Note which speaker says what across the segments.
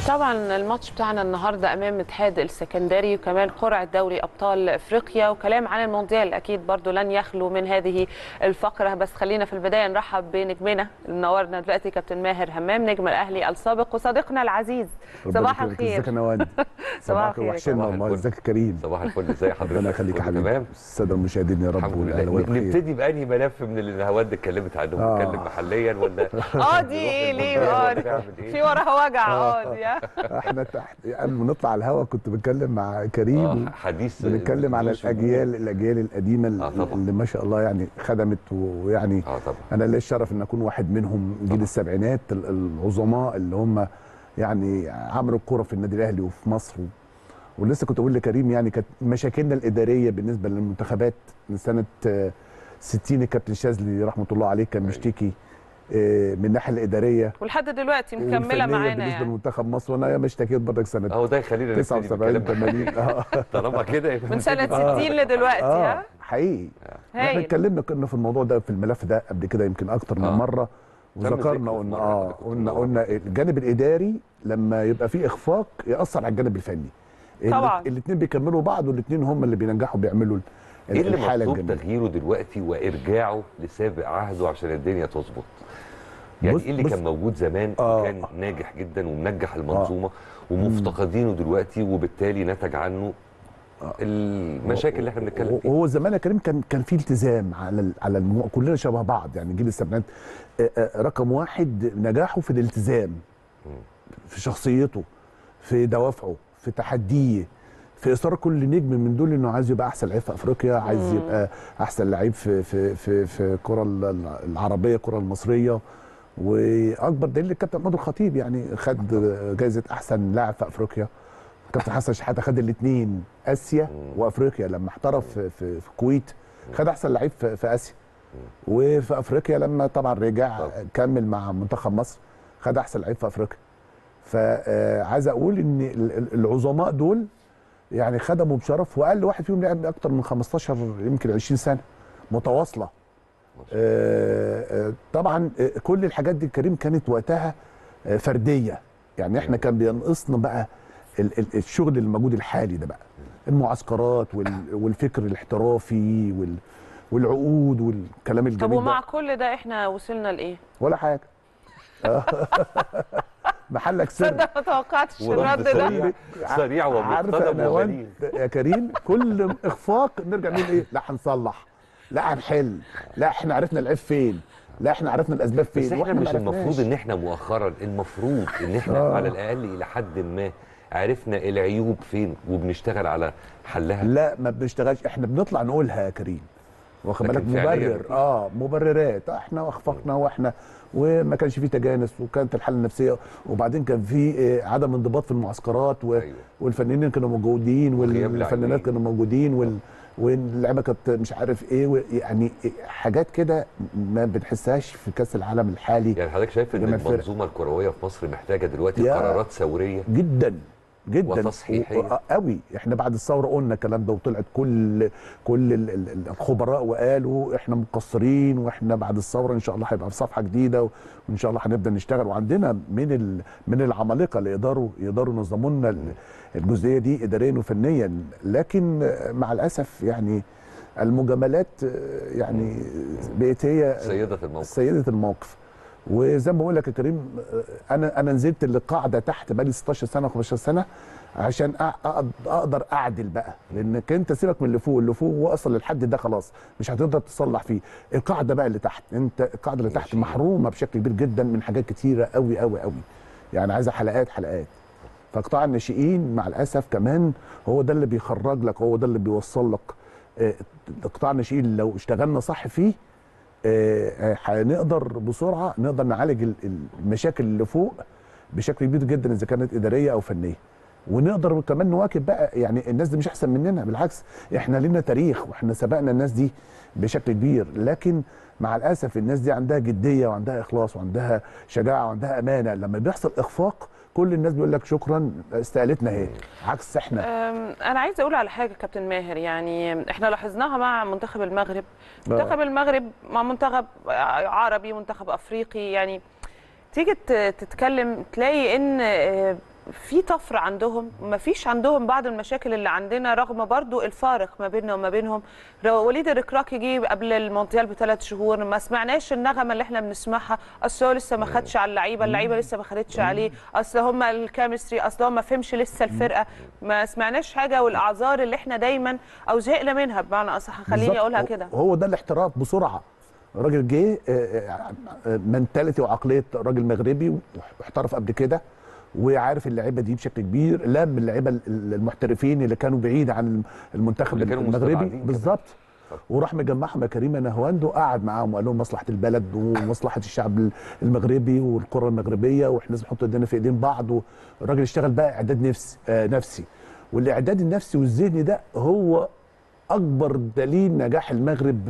Speaker 1: طبعا الماتش بتاعنا النهارده امام اتحاد السكندري وكمان قرعه دوري ابطال افريقيا وكلام عن المونديال اكيد برضو لن يخلو من هذه الفقره بس خلينا في البدايه نرحب بنجمنا اللي منورنا دلوقتي كابتن ماهر همام نجم الاهلي السابق وصديقنا العزيز صباح الخير
Speaker 2: ازيك يا نواد
Speaker 1: صباح الخير
Speaker 2: وحشنا
Speaker 3: صباح
Speaker 2: والله
Speaker 3: الفل.
Speaker 2: ازيك يا كريم
Speaker 3: صباح الفل ازي حضرتك
Speaker 2: ربنا يخليك يا
Speaker 3: كله
Speaker 2: حبيبي
Speaker 3: تمام
Speaker 2: الساده المشاهدين يا رب
Speaker 3: الحمد لله
Speaker 2: والاهلاويه بخير
Speaker 3: نبتدي بانهي ملف من اللي نهاوند اتكلمت عنهم
Speaker 2: آه.
Speaker 3: نتكلم محليا ولا
Speaker 1: اه دي ايه ليه اه دي
Speaker 3: نعمل
Speaker 1: في
Speaker 3: ايه
Speaker 1: وراها وجع اه دي آه.
Speaker 2: احنا تحت قبل ما نطلع على الهوا كنت بتكلم مع كريم
Speaker 3: اه حديث
Speaker 2: بنتكلم على
Speaker 3: دروس
Speaker 2: الاجيال الاجيال القديمه
Speaker 3: آه طبعا.
Speaker 2: اللي ما شاء الله يعني خدمت ويعني
Speaker 3: اه طبعا
Speaker 2: انا ليا الشرف ان اكون واحد منهم جيل
Speaker 3: طبعا.
Speaker 2: السبعينات ال- العظماء اللي هم يعني عملوا الكوره في النادي الاهلي وفي مصر ولسه كنت بقول لكريم يعني كانت مشاكلنا الاداريه بالنسبه للمنتخبات من سنه آه، 60 الكابتن شاذلي رحمه الله عليه كان
Speaker 3: أيوة.
Speaker 2: مشتكي آه، من الناحيه الاداريه
Speaker 1: ولحد دلوقتي مكمله
Speaker 2: والفنية
Speaker 1: معانا
Speaker 2: بالنسبه
Speaker 1: يعني
Speaker 2: لمنتخب مصر وانا ياما اشتكيت برضك سنه
Speaker 3: اهو ده يخلينا نبتدي
Speaker 2: 79
Speaker 3: بالكلام ده.
Speaker 2: 80 اه
Speaker 3: طالما كده يبقى
Speaker 1: من سنه
Speaker 3: نبتدي.
Speaker 1: 60 لدلوقتي
Speaker 2: اه
Speaker 1: ها
Speaker 2: حقيقي احنا
Speaker 1: هايل
Speaker 2: اتكلمنا كنا في الموضوع ده في الملف ده قبل كده يمكن اكتر من
Speaker 3: آه.
Speaker 2: مره
Speaker 3: تم
Speaker 2: وذكرنا
Speaker 3: ذكره
Speaker 2: قلنا
Speaker 3: في مرة
Speaker 2: اه
Speaker 3: كده كنت
Speaker 2: قلنا
Speaker 3: منور.
Speaker 2: قلنا الجانب الاداري لما يبقى فيه اخفاق ياثر على الجانب الفني
Speaker 1: طبعا.
Speaker 2: الاثنين بيكملوا بعض والاثنين هم اللي بينجحوا بيعملوا ال-
Speaker 3: ايه اللي
Speaker 2: الحاله
Speaker 3: مطلوب
Speaker 2: الجميله
Speaker 3: تغييره دلوقتي وارجاعه لسابق عهده عشان الدنيا تظبط يعني
Speaker 2: بص-
Speaker 3: ايه اللي
Speaker 2: بص-
Speaker 3: كان موجود زمان
Speaker 2: آه.
Speaker 3: وكان ناجح جدا ومنجح المنظومه ومفتقدينه دلوقتي وبالتالي نتج عنه المشاكل اللي احنا بنتكلم فيها
Speaker 2: وهو زمان يا كريم كان كان في التزام على ال- على المو... كلنا شبه بعض يعني جيل السبعينات آه، آه، رقم واحد نجاحه في الالتزام في شخصيته في دوافعه في تحديه في اصرار كل نجم من دول انه عايز يبقى احسن لعيب في افريقيا عايز يبقى احسن لعيب في في في في الكره ال- العربيه الكره المصريه واكبر دليل الكابتن محمود الخطيب يعني خد جائزه احسن لاعب في افريقيا كابتن حسن شحاته خد الاثنين اسيا وافريقيا لما احترف في في, في الكويت خد احسن لعيب في, في اسيا وفي افريقيا لما طبعا رجع
Speaker 3: طبعا.
Speaker 2: كمل مع منتخب مصر خد احسن لعيب في افريقيا فعايز اقول ان ال- ال- العظماء دول يعني خدموا بشرف واقل واحد فيهم لعب اكتر من 15 يمكن 20 سنه متواصله آه، آه، طبعا آه، كل الحاجات دي كريم كانت وقتها آه، فرديه يعني احنا كان بينقصنا بقى ال- ال- الشغل الموجود الحالي ده بقى المعسكرات وال- والفكر الاحترافي وال- والعقود والكلام
Speaker 1: طب
Speaker 2: الجميل
Speaker 1: ومع
Speaker 2: ده
Speaker 1: كل ده احنا وصلنا لايه؟
Speaker 2: ولا حاجه محلك سر
Speaker 1: تصدق ما توقعتش
Speaker 3: ورد
Speaker 1: الرد ده
Speaker 3: سريع سريع
Speaker 2: عارفه
Speaker 3: ومقتضب
Speaker 2: انا
Speaker 3: وغليظ
Speaker 2: وانت يا كريم كل اخفاق نرجع نقول ايه لا هنصلح لا هنحل لا احنا عرفنا العيب فين لا احنا عرفنا الاسباب فين
Speaker 3: بس احنا
Speaker 2: وإحنا ما
Speaker 3: مش
Speaker 2: عرفناش.
Speaker 3: المفروض ان احنا مؤخرا المفروض ان احنا
Speaker 2: آه.
Speaker 3: على الاقل الى حد ما عرفنا العيوب فين وبنشتغل على حلها
Speaker 2: لا ما بنشتغلش احنا بنطلع نقولها يا كريم واخد
Speaker 3: لكن
Speaker 2: بالك
Speaker 3: فعلياً
Speaker 2: مبرر اه مبررات احنا اخفقنا واحنا وما كانش في تجانس وكانت الحاله النفسيه وبعدين كان في آه، عدم انضباط في المعسكرات و...
Speaker 3: أيوة.
Speaker 2: والفنانين كانوا موجودين
Speaker 3: وغياب
Speaker 2: والفنانات
Speaker 3: لاعبين.
Speaker 2: كانوا موجودين وال... واللعبه كانت مش عارف ايه و... يعني حاجات كده ما بنحسهاش في كاس العالم الحالي
Speaker 3: يعني حضرتك شايف ان
Speaker 2: جميع الفرق.
Speaker 3: المنظومه الكرويه في مصر محتاجه دلوقتي
Speaker 2: يا-
Speaker 3: قرارات ثوريه
Speaker 2: جدا جدا
Speaker 3: وتصحيحية.
Speaker 2: و- قوي احنا بعد الثوره قلنا الكلام ده وطلعت كل كل ال- ال- ال- الخبراء وقالوا احنا مقصرين واحنا بعد الثوره ان شاء الله هيبقى في صفحه جديده و- وان شاء الله هنبدا نشتغل وعندنا من ال من العمالقه اللي يقدروا يقدروا ينظموا لنا ال- الجزئيه دي اداريا وفنيا لكن مع الاسف يعني المجاملات يعني بقت هي
Speaker 3: سيده الموقف
Speaker 2: سيده الموقف وزي ما بقول لك يا كريم انا انا نزلت للقاعده تحت بقالي 16 سنه و15 سنه عشان أ- أقد- اقدر اعدل بقى لانك انت سيبك من اللي فوق اللي فوق وصل للحد ده خلاص مش هتقدر تصلح فيه القاعده بقى اللي تحت انت القاعده اللي تحت
Speaker 3: ماشي.
Speaker 2: محرومه بشكل كبير جدا من حاجات كتيره قوي قوي قوي يعني عايزه حلقات حلقات فقطاع الناشئين مع الاسف كمان هو ده اللي بيخرج لك هو ده اللي بيوصل لك آه، قطاع الناشئين لو اشتغلنا صح فيه آه، آه، هنقدر بسرعه نقدر نعالج ال- المشاكل اللي فوق بشكل كبير جدا اذا كانت اداريه او فنيه ونقدر كمان نواكب بقى يعني الناس دي مش احسن مننا بالعكس احنا لينا تاريخ واحنا سبقنا الناس دي بشكل كبير لكن مع الاسف الناس دي عندها جديه وعندها اخلاص وعندها شجاعه وعندها امانه لما بيحصل اخفاق كل الناس بيقول لك شكرا استقالتنا اهي عكس احنا
Speaker 1: أم، انا عايزه اقول على حاجه كابتن ماهر يعني احنا لاحظناها مع منتخب المغرب
Speaker 2: آه.
Speaker 1: منتخب المغرب مع منتخب عربي منتخب افريقي يعني تيجي ت- تتكلم تلاقي ان آه، في طفره عندهم ما فيش عندهم بعض المشاكل اللي عندنا رغم برضو الفارق ما بيننا وما بينهم رو- وليد الركراكي جه قبل المونديال بثلاث شهور ما سمعناش النغمه اللي احنا بنسمعها اصل هو لسه ما خدش على اللعيبه اللعيبه لسه ما خدتش عليه اصل هم الكيمستري اصل هو ما فهمش لسه الفرقه ما سمعناش حاجه والاعذار اللي احنا دايما او زهقنا منها بمعنى اصح خليني
Speaker 2: بالظبط.
Speaker 1: اقولها
Speaker 2: هو-
Speaker 1: كده
Speaker 2: هو ده الاحتراف بسرعه الراجل جه منتاليتي وعقليه راجل مغربي واحترف قبل كده وعارف اللعيبه دي بشكل كبير لم اللعيبه ال- المحترفين اللي كانوا بعيد عن المنتخب
Speaker 3: واللي كانوا
Speaker 2: المغربي
Speaker 3: مستبعدين كمان.
Speaker 2: بالظبط وراح مجمعهم يا كريم نهواند وقعد معاهم وقال لهم مصلحه البلد ومصلحه الشعب المغربي والقرى المغربيه واحنا لازم نحط ايدينا في ايدين بعض والراجل اشتغل بقى اعداد نفسي آه نفسي والاعداد النفسي والذهني ده هو اكبر دليل نجاح المغرب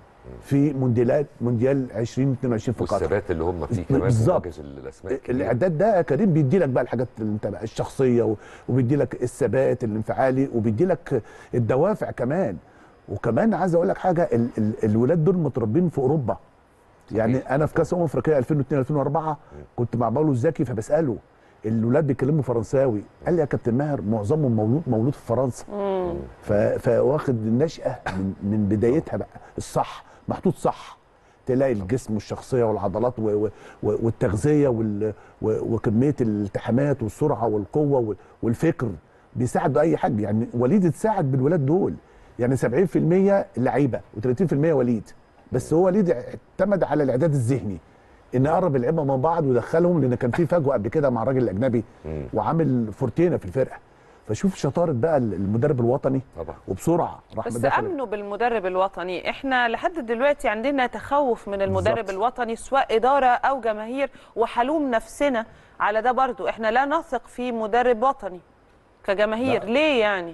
Speaker 2: في مونديال مونديال 2022 في قطر
Speaker 3: والثبات اللي هم فيه كمان
Speaker 2: بالظبط.
Speaker 3: ومواجهة الاسماء الكبيرة.
Speaker 2: الاعداد ده يا كريم بيدي لك بقى الحاجات اللي انت بقى الشخصيه و- وبيدي لك الثبات الانفعالي وبيدي لك الدوافع كمان وكمان عايز اقول لك حاجه ال ال الولاد دول متربين في اوروبا يعني
Speaker 3: صحيح.
Speaker 2: انا في كاس امم افريقيا 2002 2004 كنت مع باولو الزكي فبساله الولاد بيتكلموا فرنساوي قال لي يا كابتن ماهر معظمهم مولود مولود في فرنسا ف- فواخد النشأة من, من بدايتها بقى الصح محطوط صح تلاقي الجسم والشخصية والعضلات و- و- و- والتغذية وال- و- وكمية الالتحامات والسرعة والقوة وال- والفكر بيساعدوا أي حد يعني وليد اتساعد بالولاد دول يعني 70% لعيبة و30% وليد بس هو وليد اعتمد على الإعداد الذهني ان قرب اللعيبه من بعض ودخلهم لان كان في فجوه قبل كده مع الراجل الاجنبي
Speaker 3: مم.
Speaker 2: وعامل فورتينا في الفرقه فشوف شطاره بقى المدرب الوطني
Speaker 3: طبعا
Speaker 2: وبسرعه راح
Speaker 1: بس
Speaker 2: مدخل
Speaker 1: امنوا بالمدرب الوطني احنا لحد دلوقتي عندنا تخوف من المدرب
Speaker 2: بالظبط.
Speaker 1: الوطني سواء اداره او جماهير وحلوم نفسنا على ده برضو احنا لا نثق في مدرب وطني كجماهير
Speaker 2: لا.
Speaker 1: ليه يعني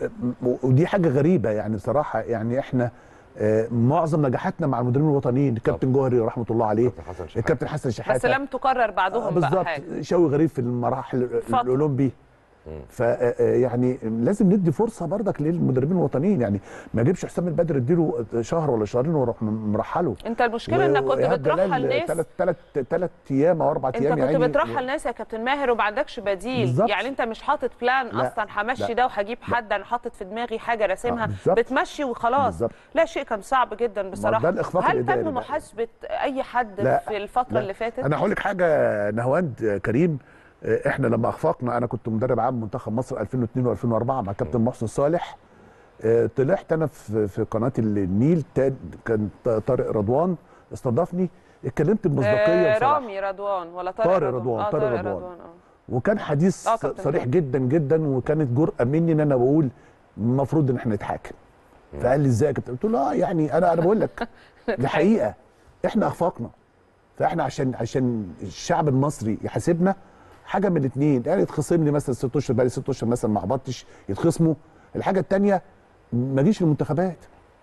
Speaker 2: و- ودي حاجه غريبه يعني بصراحه يعني احنا آه، معظم نجاحاتنا مع المدربين الوطنيين الكابتن جوهري رحمه الله عليه
Speaker 3: كابتن حسن شحاتة.
Speaker 2: الكابتن حسن شحاته
Speaker 1: بس لم تكرر بعدهم بقى
Speaker 2: بالظبط
Speaker 1: حاجه
Speaker 2: شوقي غريب في المراحل
Speaker 1: فترة.
Speaker 2: الاولمبي
Speaker 3: مم.
Speaker 2: ف يعني لازم ندي فرصه برضك للمدربين الوطنيين يعني ما اجيبش حسام البدر اديله شهر ولا شهرين واروح مرحله
Speaker 1: انت المشكله انك كنت بترحل ناس
Speaker 2: ثلاث ثلاث ثلاث ايام او اربع
Speaker 1: انت
Speaker 2: ايام
Speaker 1: كنت
Speaker 2: يعني
Speaker 1: بترحل ناس يا كابتن ماهر وما عندكش بديل
Speaker 2: بالظبط.
Speaker 1: يعني انت مش حاطط بلان
Speaker 2: لا.
Speaker 1: اصلا همشي
Speaker 2: لا.
Speaker 1: ده وهجيب حد انا حاطط في دماغي حاجه راسمها
Speaker 2: آه، بالظبط.
Speaker 1: بتمشي وخلاص
Speaker 2: بالظبط.
Speaker 1: لا شيء كان صعب جدا بصراحه
Speaker 2: ده الإخفاق
Speaker 1: هل
Speaker 2: الإداري
Speaker 1: تم
Speaker 2: بقى.
Speaker 1: محاسبه اي حد
Speaker 2: لا.
Speaker 1: في الفتره
Speaker 2: لا.
Speaker 1: اللي فاتت
Speaker 2: انا هقول لك حاجه نهواند آه، كريم آه، احنا لما اخفقنا انا كنت مدرب عام منتخب مصر 2002 و2004 مع كابتن محسن صالح آه، طلعت انا في في قناه النيل تا- كان طارق رضوان استضافني اتكلمت بمصداقيه
Speaker 1: آه،
Speaker 2: بصراحه
Speaker 1: رامي رضوان ولا طارق,
Speaker 2: طارق رضوان،
Speaker 1: اه
Speaker 2: طارق
Speaker 1: طارق
Speaker 2: رضوان.
Speaker 1: رضوان اه
Speaker 2: وكان حديث
Speaker 1: آه، كابتن
Speaker 2: صريح
Speaker 1: طارق.
Speaker 2: جدا جدا وكانت جرأه مني ان انا بقول المفروض ان احنا نتحاكم فقال لي ازاي يا كابتن قلت له اه يعني انا انا بقول لك دي حقيقه احنا اخفقنا فاحنا عشان عشان الشعب المصري يحاسبنا حاجه من الاثنين يعني يتخصم لي مثلا ست اشهر بقالي ست اشهر مثلا ما هبطش يتخصموا الحاجه الثانيه ما اجيش المنتخبات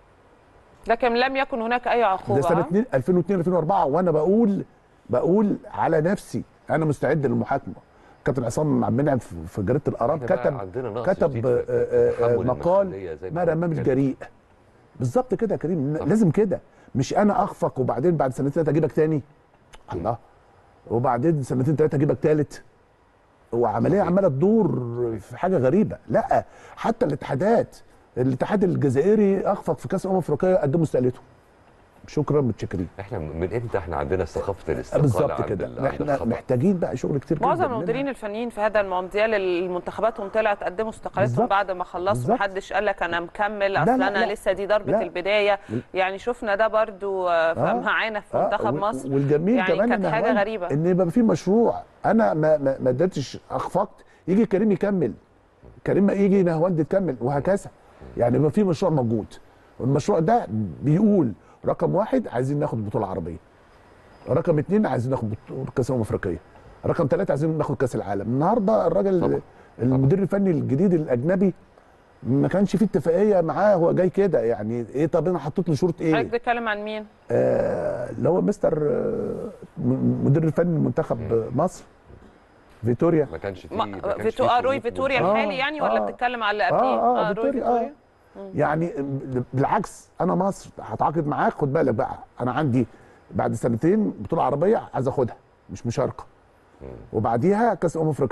Speaker 1: لكن لم يكن هناك اي
Speaker 2: ده
Speaker 1: عقوبه
Speaker 2: سنه
Speaker 1: آه؟
Speaker 2: 2 2002 2004 وانا بقول بقول على نفسي انا مستعد للمحاكمه كابتن عصام عبد المنعم في في جريده الاراب
Speaker 3: إحنا بقى
Speaker 2: كتب
Speaker 3: عندنا نقص
Speaker 2: كتب
Speaker 3: شديد في- في-
Speaker 2: آه،
Speaker 3: في
Speaker 2: آه،
Speaker 3: تحمل
Speaker 2: مقال
Speaker 3: المسؤولية زي ما
Speaker 2: ما
Speaker 3: حضرتك
Speaker 2: رماه مش
Speaker 3: بتتكلم.
Speaker 2: جريء بالظبط كده يا كريم
Speaker 3: صح.
Speaker 2: لازم كده مش انا اخفق وبعدين بعد سنتين ثلاثه اجيبك تاني الله وبعدين سنتين ثلاثه اجيبك ثالث وعمليه
Speaker 3: صحيح.
Speaker 2: عماله تدور في حاجه غريبه لا حتى الاتحادات الاتحاد الجزائري اخفق في كاس الامم الافريقيه قدموا استقالته شكرا متشكرين
Speaker 3: احنا من امتى احنا عندنا ثقافه الاستقاله
Speaker 2: بالظبط
Speaker 3: عند
Speaker 2: كده
Speaker 3: ال- عند
Speaker 2: احنا
Speaker 3: الخطأ؟
Speaker 2: محتاجين بقى شغل كتير جدا
Speaker 1: معظم
Speaker 2: مننا.
Speaker 1: المديرين الفنيين في هذا المونديال المنتخباتهم طلعت قدموا استقالتهم
Speaker 2: بالظبط.
Speaker 1: بعد ما خلصوا
Speaker 2: بالظبط.
Speaker 1: محدش قال لك انا مكمل
Speaker 2: لا،
Speaker 1: اصل
Speaker 2: لا،
Speaker 1: انا
Speaker 2: لا.
Speaker 1: لسه دي ضربه
Speaker 2: لا.
Speaker 1: البدايه يعني شفنا ده برضو آه،
Speaker 2: آه.
Speaker 1: معانا في
Speaker 2: آه،
Speaker 1: منتخب
Speaker 2: وال-
Speaker 1: مصر
Speaker 2: والجميل
Speaker 1: يعني
Speaker 2: كمان
Speaker 1: كانت
Speaker 2: إن
Speaker 1: حاجة
Speaker 2: هوان
Speaker 1: غريبة.
Speaker 2: ان يبقى في مشروع انا ما ما ما قدرتش اخفقت يجي كريم يكمل كريم يجي نهواند تكمل وهكذا يعني يبقى في مشروع موجود والمشروع ده بيقول رقم واحد عايزين ناخد بطوله عربيه رقم اثنين عايزين ناخد بطوله كاس الامم الافريقيه رقم ثلاثه عايزين ناخد كاس العالم النهارده الراجل
Speaker 3: طبعا.
Speaker 2: المدير الفني الجديد الاجنبي ما كانش في اتفاقيه معاه هو جاي كده يعني ايه طب انا حطيت له شروط ايه
Speaker 1: حضرتك بتتكلم عن مين؟
Speaker 2: آه، اللي هو مستر آه، م- مدير الفني منتخب مصر فيتوريا
Speaker 3: ما كانش فيه
Speaker 1: ما-
Speaker 3: ما كانش
Speaker 1: فيتو
Speaker 3: فيه
Speaker 1: آه، روي
Speaker 3: شروط
Speaker 1: فيتوريا
Speaker 3: ملزمة.
Speaker 2: آه،
Speaker 1: الحالي يعني ولا
Speaker 2: آه.
Speaker 1: بتتكلم على اللي قبليه؟
Speaker 2: اه اه
Speaker 1: روي
Speaker 2: فيتوريا اه يعني بالعكس انا مصر هتعاقد معاك خد بالك بقى انا عندي بعد سنتين بطوله عربيه عايز اخدها مش مشاركه وبعديها كاس امم افريقيه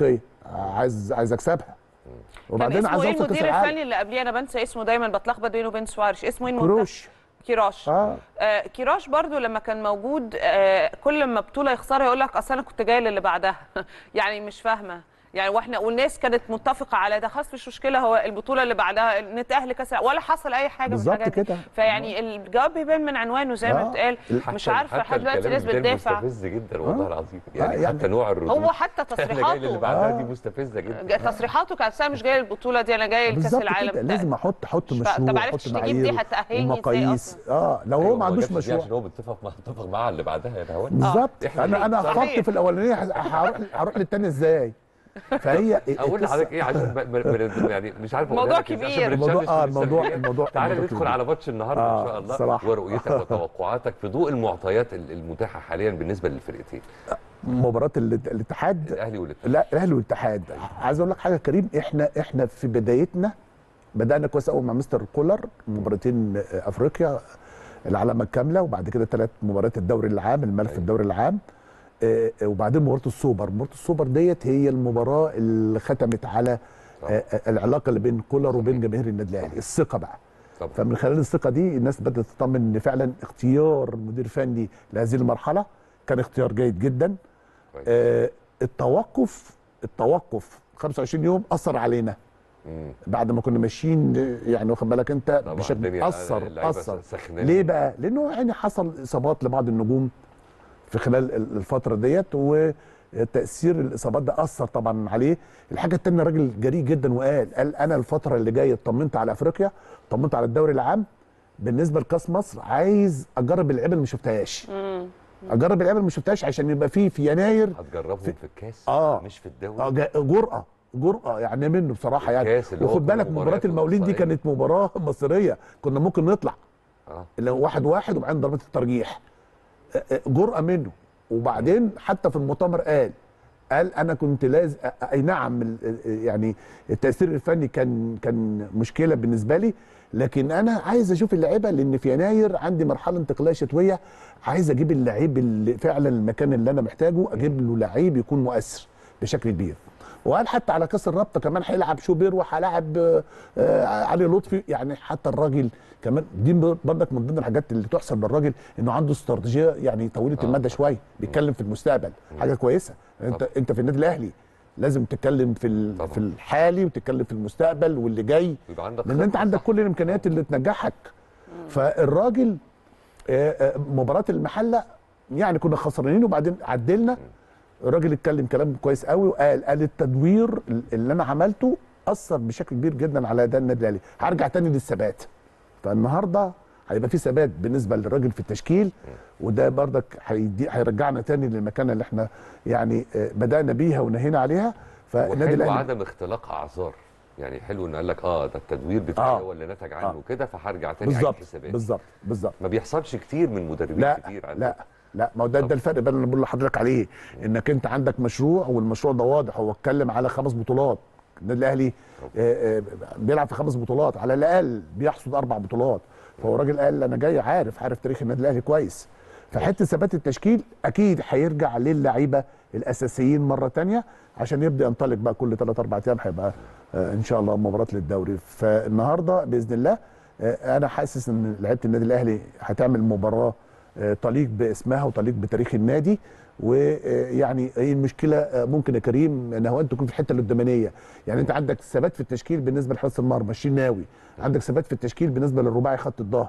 Speaker 2: عايز عايز اكسبها
Speaker 1: كان
Speaker 2: وبعدين
Speaker 1: اسمه
Speaker 2: عايز
Speaker 1: ايه
Speaker 2: اوصل كاس
Speaker 1: المدير
Speaker 2: العالم
Speaker 1: الفني اللي قبليه انا بنسى اسمه دايما بتلخبط بينه وبين سواريش اسمه ايه المنتخب؟
Speaker 2: كروش
Speaker 1: كيراش
Speaker 2: اه
Speaker 1: آه كيراش برضو لما كان موجود آه كل ما بطوله يخسرها يقول لك اصل انا كنت جاي للي بعدها يعني مش فاهمه يعني واحنا والناس كانت متفقه على ده خلاص مش مشكله هو البطوله اللي بعدها نتاهل كاس العالم، ولا حصل اي حاجه من
Speaker 2: بالظبط
Speaker 1: الحاجات دي.
Speaker 2: كده.
Speaker 1: فيعني الجواب بيبان من عنوانه زي ما
Speaker 2: آه.
Speaker 1: اتقال
Speaker 3: حتى-
Speaker 1: مش عارفه
Speaker 3: حتى
Speaker 1: لحد دلوقتي
Speaker 3: الكلام
Speaker 1: الناس
Speaker 3: ده
Speaker 1: بتدافع
Speaker 3: مستفز جدا والله العظيم يعني,
Speaker 2: آه، يعني
Speaker 3: حتى نوع الردود
Speaker 1: هو حتى
Speaker 3: انا جاي للي
Speaker 1: تصريحاته
Speaker 3: بعدها
Speaker 2: آه.
Speaker 3: دي مستفزه جدا
Speaker 1: تصريحاته كانت أنا مش جايه البطوله دي انا جايه لكاس
Speaker 2: بالظبط
Speaker 1: العالم
Speaker 2: كده لازم احط احط
Speaker 1: مش فا-
Speaker 2: مشروع
Speaker 1: طب
Speaker 2: احط
Speaker 1: عرفتش تجيب دي
Speaker 2: معايير
Speaker 1: هتأهلني إزاي
Speaker 2: ومقاييس
Speaker 1: أصلاً؟
Speaker 2: اه لو هو
Speaker 3: أيوة،
Speaker 2: ما عندوش
Speaker 3: جابش دي
Speaker 2: مشروع
Speaker 3: عشان هو متفق مع متفق معاه اللي بعدها يا نهوان
Speaker 2: بالظبط
Speaker 3: إحنا
Speaker 2: انا انا
Speaker 1: صحيح.
Speaker 2: خبطت في الاولانيه هروح هروح للثانيه ازاي فهي
Speaker 3: اقول
Speaker 2: القصة-
Speaker 3: لحضرتك ايه عشان ب- ب- ب- يعني مش عارف أقولها
Speaker 1: موضوع
Speaker 3: لك إزاي
Speaker 1: كبير.
Speaker 3: عشان
Speaker 2: الموضوع-
Speaker 3: بنتشابس
Speaker 2: آه،
Speaker 3: في
Speaker 2: الموضوع-
Speaker 3: السلبيات.
Speaker 2: الموضوع-
Speaker 3: تعالى
Speaker 2: الموضوع
Speaker 3: ندخل
Speaker 2: كبير.
Speaker 3: على ماتش النهارده
Speaker 2: آه،
Speaker 3: ان شاء الله
Speaker 2: الصراحة.
Speaker 3: ورؤيتك وتوقعاتك في ضوء المعطيات ال- المتاحه حاليا بالنسبه للفرقتين
Speaker 2: مباراه الات- الاتحاد
Speaker 3: الاهلي والاتحاد
Speaker 2: لا الاهلي والاتحاد عايز اقول لك حاجه كريم احنا احنا في بدايتنا بدانا كويس قوي مع مستر كولر مباراتين افريقيا العلامه الكامله وبعد كده ثلاث مباريات الدوري العام الملف
Speaker 3: أيوة.
Speaker 2: الدوري العام آه، آه، وبعدين مباراه السوبر مباراه السوبر ديت هي المباراه اللي ختمت على
Speaker 3: صح.
Speaker 2: آه، آه، العلاقه اللي بين كولر وبين جماهير النادي الاهلي الثقه بقى
Speaker 3: طبعا
Speaker 2: فمن خلال الثقه دي الناس بدات تطمن ان فعلا اختيار مدير فني لهذه المرحله كان اختيار جيد جدا
Speaker 3: كويس.
Speaker 2: آه التوقف التوقف 25 يوم اثر علينا
Speaker 3: مم.
Speaker 2: بعد ما كنا ماشيين آه، يعني واخد بالك انت
Speaker 3: طبعا
Speaker 2: بشكل
Speaker 3: الدنيا
Speaker 2: اثر
Speaker 3: اللعيبة
Speaker 2: اثر
Speaker 3: سخنانة.
Speaker 2: ليه بقى؟ لانه يعني حصل اصابات لبعض النجوم في خلال ال- الفتره ديت وتاثير الاصابات ده اثر طبعا عليه الحاجه الثانيه الراجل جريء جدا وقال قال انا الفتره اللي جايه اطمنت على افريقيا طمنت على الدوري العام بالنسبه لكاس مصر عايز اجرب اللعيبه اللي ما شفتهاش اجرب اللعيبه اللي ما شفتهاش عشان يبقى في في يناير
Speaker 3: هتجربهم
Speaker 2: في-
Speaker 3: في الكاس
Speaker 2: آه.
Speaker 3: مش في
Speaker 2: آه،
Speaker 3: الدوري
Speaker 2: جا- جرأة جرأة يعني منه بصراحة يعني
Speaker 3: الكاس اللي هو
Speaker 2: وخد
Speaker 3: كل
Speaker 2: بالك مباراة
Speaker 3: مبارياته
Speaker 2: المولين دي
Speaker 3: إقصائية.
Speaker 2: كانت مباراة مصرية كنا ممكن نطلع
Speaker 3: اه
Speaker 2: اللي هو واحد واحد وبعدين ضربات الترجيح آه، آه، جرأة منه وبعدين حتى في المؤتمر قال قال انا كنت لازم اي نعم ال- ال- يعني التاثير الفني كان كان مشكله بالنسبه لي لكن انا عايز اشوف اللعيبه لان في يناير عندي مرحله انتقاليه شتويه عايز اجيب اللعيب اللي فعلا المكان اللي انا محتاجه اجيب له لعيب يكون مؤثر بشكل كبير وقال حتى على كاس الرابطه كمان هيلعب شوبير وهلاعب آه، آه، علي لطفي يعني حتى الراجل كمان دي برضك من ضمن الحاجات اللي تحسب للراجل انه عنده استراتيجيه يعني طويله
Speaker 3: آه.
Speaker 2: المدى شويه بيتكلم في المستقبل حاجه كويسه انت
Speaker 3: طبعا.
Speaker 2: انت في النادي الاهلي لازم تتكلم في ال-
Speaker 3: طبعا.
Speaker 2: في الحالي وتتكلم في المستقبل واللي جاي
Speaker 3: يبقى عندك
Speaker 2: لان انت
Speaker 3: خطة
Speaker 2: عندك
Speaker 3: صح.
Speaker 2: كل الامكانيات اللي تنجحك فالراجل آه، آه، مباراه المحله يعني كنا خسرانين وبعدين عدلنا الراجل اتكلم كلام كويس قوي وقال قال التدوير اللي انا عملته اثر بشكل كبير جدا على اداء النادي الاهلي هرجع تاني للثبات فالنهارده هيبقى في ثبات بالنسبه للراجل في التشكيل وده بردك هيدي هيرجعنا تاني للمكانه اللي احنا يعني آه، بدانا بيها ونهينا عليها فالنادي
Speaker 3: وحلو
Speaker 2: الاهلي
Speaker 3: عدم اختلاق اعذار يعني حلو انه قال لك اه ده التدوير بتاعي
Speaker 2: آه.
Speaker 3: هو اللي نتج عنه
Speaker 2: آه.
Speaker 3: كده فهرجع تاني اعيد
Speaker 2: بالظبط
Speaker 3: حساباتي
Speaker 2: بالظبط بالظبط
Speaker 3: ما بيحصلش كتير من مدربين
Speaker 2: لا
Speaker 3: كتير عندنا.
Speaker 2: لا لا ما هو ده ده الفرق بين اللي بقول لحضرتك عليه انك انت عندك مشروع والمشروع ده واضح هو اتكلم على خمس بطولات النادي الاهلي آه، آه، بيلعب في خمس بطولات على الاقل بيحصد اربع بطولات فهو راجل قال انا جاي عارف عارف تاريخ النادي الاهلي كويس فحته ثبات التشكيل اكيد هيرجع للعيبه الاساسيين مره تانية عشان يبدا ينطلق بقى كل ثلاث اربع ايام هيبقى آه، ان شاء الله مباراه للدوري فالنهارده باذن الله آه، انا حاسس ان لعيبه النادي الاهلي هتعمل مباراه آه، تليق باسمها وتليق بتاريخ النادي ويعني ايه المشكله آه، ممكن يا كريم نهوان تكون في الحته القدامانيه يعني انت عندك ثبات في التشكيل بالنسبه لحراسه المرمى الشناوي عندك ثبات في التشكيل بالنسبه للرباعي خط الظهر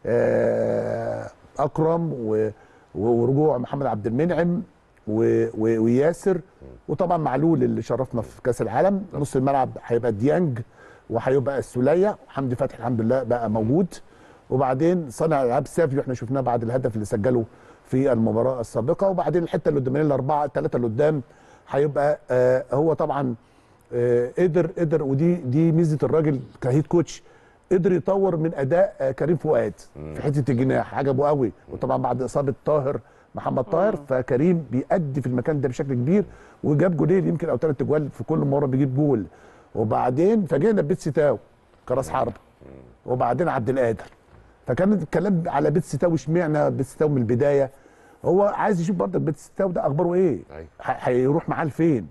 Speaker 2: آه، اكرم و- و- ورجوع محمد عبد المنعم و- و- وياسر وطبعا معلول اللي شرفنا في كاس العالم نص الملعب هيبقى ديانج وهيبقى السوليه وحمدي فتحي الحمد لله بقى موجود وبعدين صانع العاب سافيو احنا شفناه بعد الهدف اللي سجله في المباراه السابقه وبعدين الحته اللي قدامنا الاربعه الثلاثه اللي قدام هيبقى آه هو طبعا آه قدر قدر ودي دي ميزه الراجل كهيد كوتش قدر يطور من اداء آه كريم فؤاد في حته الجناح عجبه قوي وطبعا بعد اصابه طاهر محمد طاهر فكريم بيأدي في المكان ده بشكل كبير وجاب جولين يمكن او ثلاث جوال في كل مره بيجيب جول وبعدين فاجئنا ببيتسي تاو كراس حرب وبعدين عبد القادر فكان الكلام على بيتسي تاو اشمعنى بيتسي تاو من البدايه هو عايز يشوف برضك بيتسي تاو ده اخباره ايه
Speaker 3: أيوة.
Speaker 2: ه- هيروح معاه لفين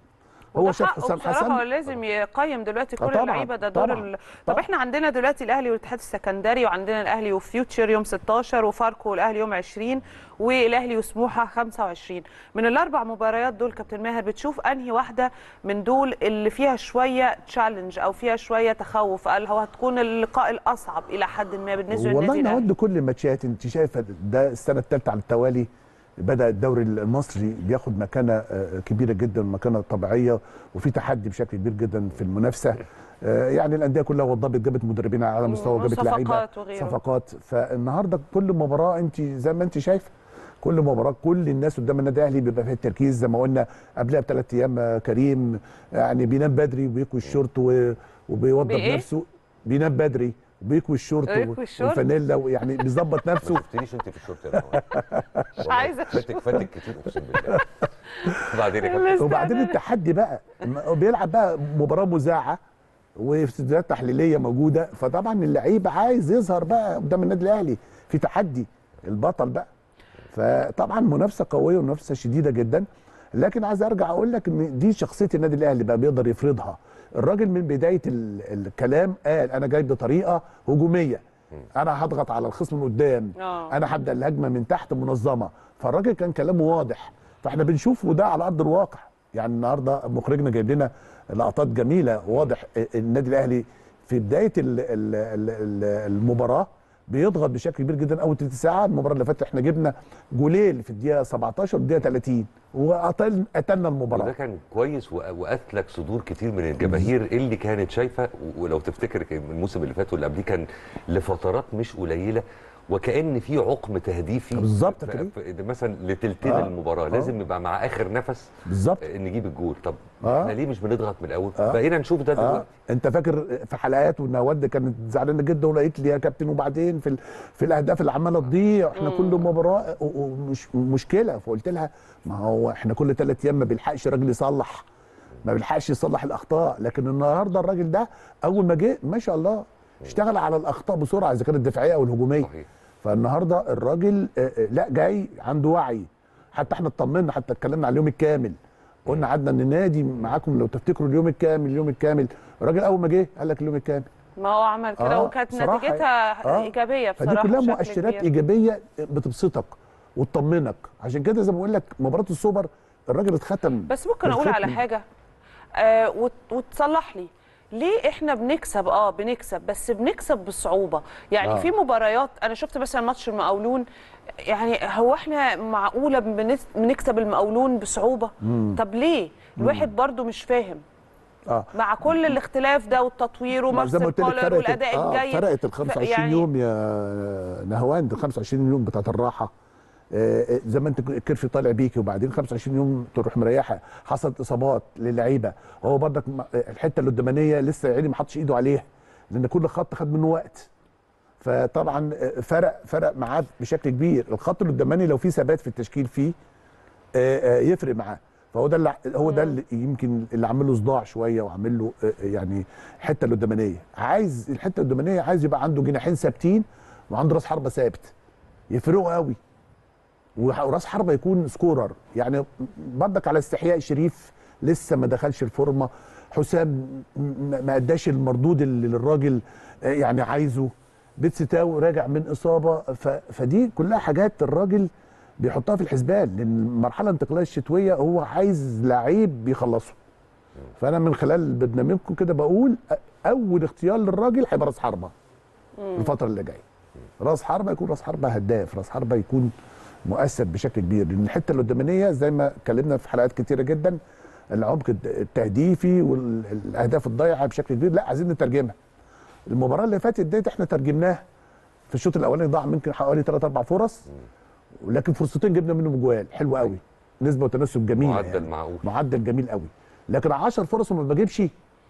Speaker 2: هو
Speaker 1: وده
Speaker 2: شاف
Speaker 1: حقه
Speaker 2: حسام
Speaker 1: بصراحة هو
Speaker 2: حسن
Speaker 1: لازم يقيم دلوقتي
Speaker 2: آه
Speaker 1: كل
Speaker 2: طبعاً،
Speaker 1: اللعيبه ده دور
Speaker 2: طبعاً،
Speaker 1: ال... طب
Speaker 2: طبعاً.
Speaker 1: احنا عندنا دلوقتي الاهلي والاتحاد السكندري وعندنا الاهلي وفيوتشر يوم 16 وفاركو والاهلي يوم 20 والاهلي وسموحه 25 من الاربع مباريات دول كابتن ماهر بتشوف انهي واحده من دول اللي فيها شويه تشالنج او فيها شويه تخوف قال هو هتكون اللقاء الاصعب الى حد ما بالنسبه
Speaker 2: والله
Speaker 1: للنادي الاهلي
Speaker 2: نود كل الماتشات انت شايفه ده السنه الثالثه على التوالي بدا الدوري المصري بياخد مكانه آه، كبيره جدا مكانه طبيعيه وفي تحدي بشكل كبير جدا في المنافسه آه، يعني الانديه كلها وضبت جابت مدربين على مستوى جابت لعيبه
Speaker 1: وصفقات وغيره.
Speaker 2: صفقات فالنهارده كل مباراه انت زي ما انت شايفه كل مباراه كل الناس قدام النادي الاهلي بيبقى فيها التركيز زي ما قلنا قبلها بثلاث ايام آه، كريم يعني بينام بدري وبيكوي الشورت و- وبيوضب
Speaker 1: بإيه؟
Speaker 2: نفسه بينام بدري وبيكوي الشورت
Speaker 1: ويكوي الشورت؟
Speaker 2: والفانيلا ويعني بيظبط
Speaker 3: ما
Speaker 2: نفسه
Speaker 3: شفتنيش انت في الشورت يا نهار. والله
Speaker 1: عايزة
Speaker 3: فاتك فاتك كتير اقسم بالله بعدين يا كابتن
Speaker 1: لسه
Speaker 2: وبعدين
Speaker 1: أنا-
Speaker 2: التحدي بقى م- بيلعب بقى مباراه مذاعه واستوديوهات تحليليه موجوده فطبعا اللعيب عايز يظهر بقى قدام النادي الاهلي في تحدي البطل بقى فطبعا منافسه قويه ومنافسه شديده جدا لكن عايز ارجع اقول لك ان دي شخصيه النادي الاهلي بقى بيقدر يفرضها الراجل من بدايه ال- الكلام قال انا جاي بطريقه هجوميه انا هضغط على الخصم من قدام
Speaker 1: آه.
Speaker 2: انا هبدا الهجمه من تحت منظمه فالراجل كان كلامه واضح فاحنا بنشوف وده على ارض الواقع يعني النهارده مخرجنا جايب لنا لقطات جميله واضح النادي الاهلي في بدايه ال- ال- ال- ال- المباراه بيضغط بشكل كبير جدا اول ثلث ساعه المباراه اللي فاتت احنا جبنا جولين في الدقيقه 17 والدقيقه 30 وقتلنا قتلنا
Speaker 3: وده
Speaker 2: المباراه
Speaker 3: كان كويس و- وقتلك صدور كتير من الجماهير اللي كانت شايفه و- ولو تفتكر كان الموسم اللي فات واللي قبليه كان لفترات مش قليله وكان في عقم تهديفي
Speaker 2: بالظبط
Speaker 3: ف-
Speaker 2: كده.
Speaker 3: ف- مثلا لتلتين
Speaker 2: آه.
Speaker 3: المباراه
Speaker 2: آه.
Speaker 3: لازم نبقى مع اخر نفس
Speaker 2: بالظبط
Speaker 3: آه، نجيب الجول طب
Speaker 2: آه.
Speaker 3: احنا ليه مش بنضغط من الاول
Speaker 2: آه.
Speaker 3: بقينا نشوف ده
Speaker 2: اه
Speaker 3: دلوقتي
Speaker 2: انت فاكر في حلقات والنواد كانت زعلانه جدا ولقيت لي يا كابتن وبعدين في ال- في الاهداف اللي عماله تضيع احنا كل مباراه و- ومش مشكله فقلت لها ما هو احنا كل ثلاث ايام ما بيلحقش الراجل يصلح ما بيلحقش يصلح الاخطاء لكن النهارده الراجل ده اول ما جه ما شاء الله اشتغل على الاخطاء بسرعه اذا كانت الدفاعيه او الهجوميه
Speaker 3: صحيح
Speaker 2: فالنهارده الراجل آه، آه، لا جاي عنده وعي حتى احنا اطمنا حتى اتكلمنا على اليوم الكامل قلنا قعدنا ننادي معاكم لو تفتكروا اليوم الكامل اليوم الكامل الراجل اول ما جه قال لك اليوم الكامل
Speaker 1: ما هو عمل كده
Speaker 2: آه،
Speaker 1: وكانت
Speaker 2: بصراحة
Speaker 1: نتيجتها
Speaker 2: آه.
Speaker 1: ايجابيه
Speaker 2: فدي
Speaker 1: بصراحه
Speaker 2: كلها
Speaker 1: بشكل
Speaker 2: مؤشرات
Speaker 1: كبير.
Speaker 2: ايجابيه بتبسطك وتطمنك عشان كده زي ما بقول لك مباراه السوبر الراجل اتختم
Speaker 1: بس ممكن اقول على
Speaker 2: بالختم.
Speaker 1: حاجه آه وت- وتصلح لي ليه احنا بنكسب اه بنكسب بس بنكسب بصعوبه يعني
Speaker 2: آه.
Speaker 1: في مباريات انا شفت مثلا ماتش المقاولون يعني هو احنا معقوله بنس- بنكسب المقاولون بصعوبه طب ليه الواحد برضو مش فاهم
Speaker 2: اه
Speaker 1: مع كل الاختلاف ده والتطوير
Speaker 2: ما زي ما
Speaker 1: ومارسيل
Speaker 2: قلت لك
Speaker 1: كولر
Speaker 2: فرقت
Speaker 1: والاداء
Speaker 2: آه
Speaker 1: الجيد
Speaker 2: فرقت ال 25
Speaker 1: يعني-
Speaker 2: يوم يا نهواند ال 25 يوم بتاعت الراحه آه، آه، زي ما انت الكرفي طالع بيكي وبعدين 25 يوم تروح مريحه حصلت اصابات للعيبه هو برضك م- الحته القدامانيه لسه يعني ما حطش ايده عليها لان كل خط خد منه وقت فطبعا آه، فرق فرق معاه بشكل كبير الخط القداماني لو في ثبات في التشكيل فيه آه، آه، يفرق معاه فهو ده اللي هو ده اللي يمكن اللي عامل له صداع شويه وعامل له آه، آه، يعني الحته القدامانيه عايز الحته القدامانيه عايز يبقى عنده جناحين ثابتين وعنده راس حربه ثابت يفرقوا قوي وح- وراس حربه يكون سكورر يعني برضك على استحياء شريف لسه ما دخلش الفورمه حسام م- م- ما اداش المردود اللي الراجل آه، يعني عايزه بيتس تاو راجع من اصابه ف... فدي كلها حاجات الراجل بيحطها في الحسبان لان المرحله الانتقاليه الشتويه هو عايز لعيب بيخلصه فانا من خلال برنامجكم كده بقول أ- اول اختيار للراجل هيبقى راس حربه الفتره اللي جايه راس حربه يكون راس حربه هداف راس حربه يكون مؤثر بشكل كبير لان الحته القدامانيه زي ما اتكلمنا في حلقات كتيره جدا العمق الت- التهديفي والاهداف الضايعه بشكل كبير لا عايزين نترجمها المباراه اللي فاتت ديت احنا ترجمناها في الشوط الاولاني ضاع ممكن حوالي 3 4 فرص ولكن فرصتين جبنا منهم جوال حلو قوي نسبه وتناسب جميله
Speaker 3: معدل
Speaker 2: يعني.
Speaker 3: معقول.
Speaker 2: معدل جميل قوي لكن 10 فرص وما بجيبش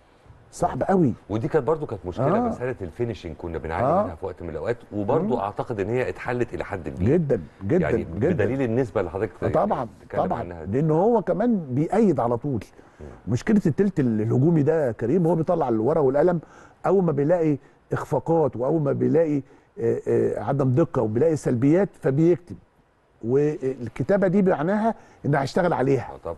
Speaker 2: صعب قوي
Speaker 3: ودي كانت برضو كانت مشكله
Speaker 2: آه.
Speaker 3: آه. مساله الفينشنج كنا بنعاني
Speaker 2: آه.
Speaker 3: آه. منها في وقت من الاوقات وبرضو اعتقد ان هي اتحلت الى حد كبير
Speaker 2: جدا جدا
Speaker 3: يعني
Speaker 2: جدا
Speaker 3: بدليل النسبه اللي حضرتك
Speaker 2: طبعا
Speaker 3: بتتكلم
Speaker 2: طبعا
Speaker 3: عنها دي.
Speaker 2: لان هو كمان بيأيد على طول مشكله التلت الهجومي ده يا كريم هو بيطلع الورقه والقلم اول ما بيلاقي اخفاقات واول ما بيلاقي آه، آه، عدم دقه وبيلاقي سلبيات فبيكتب والكتابه دي معناها ان هيشتغل عليها
Speaker 3: آه طبعا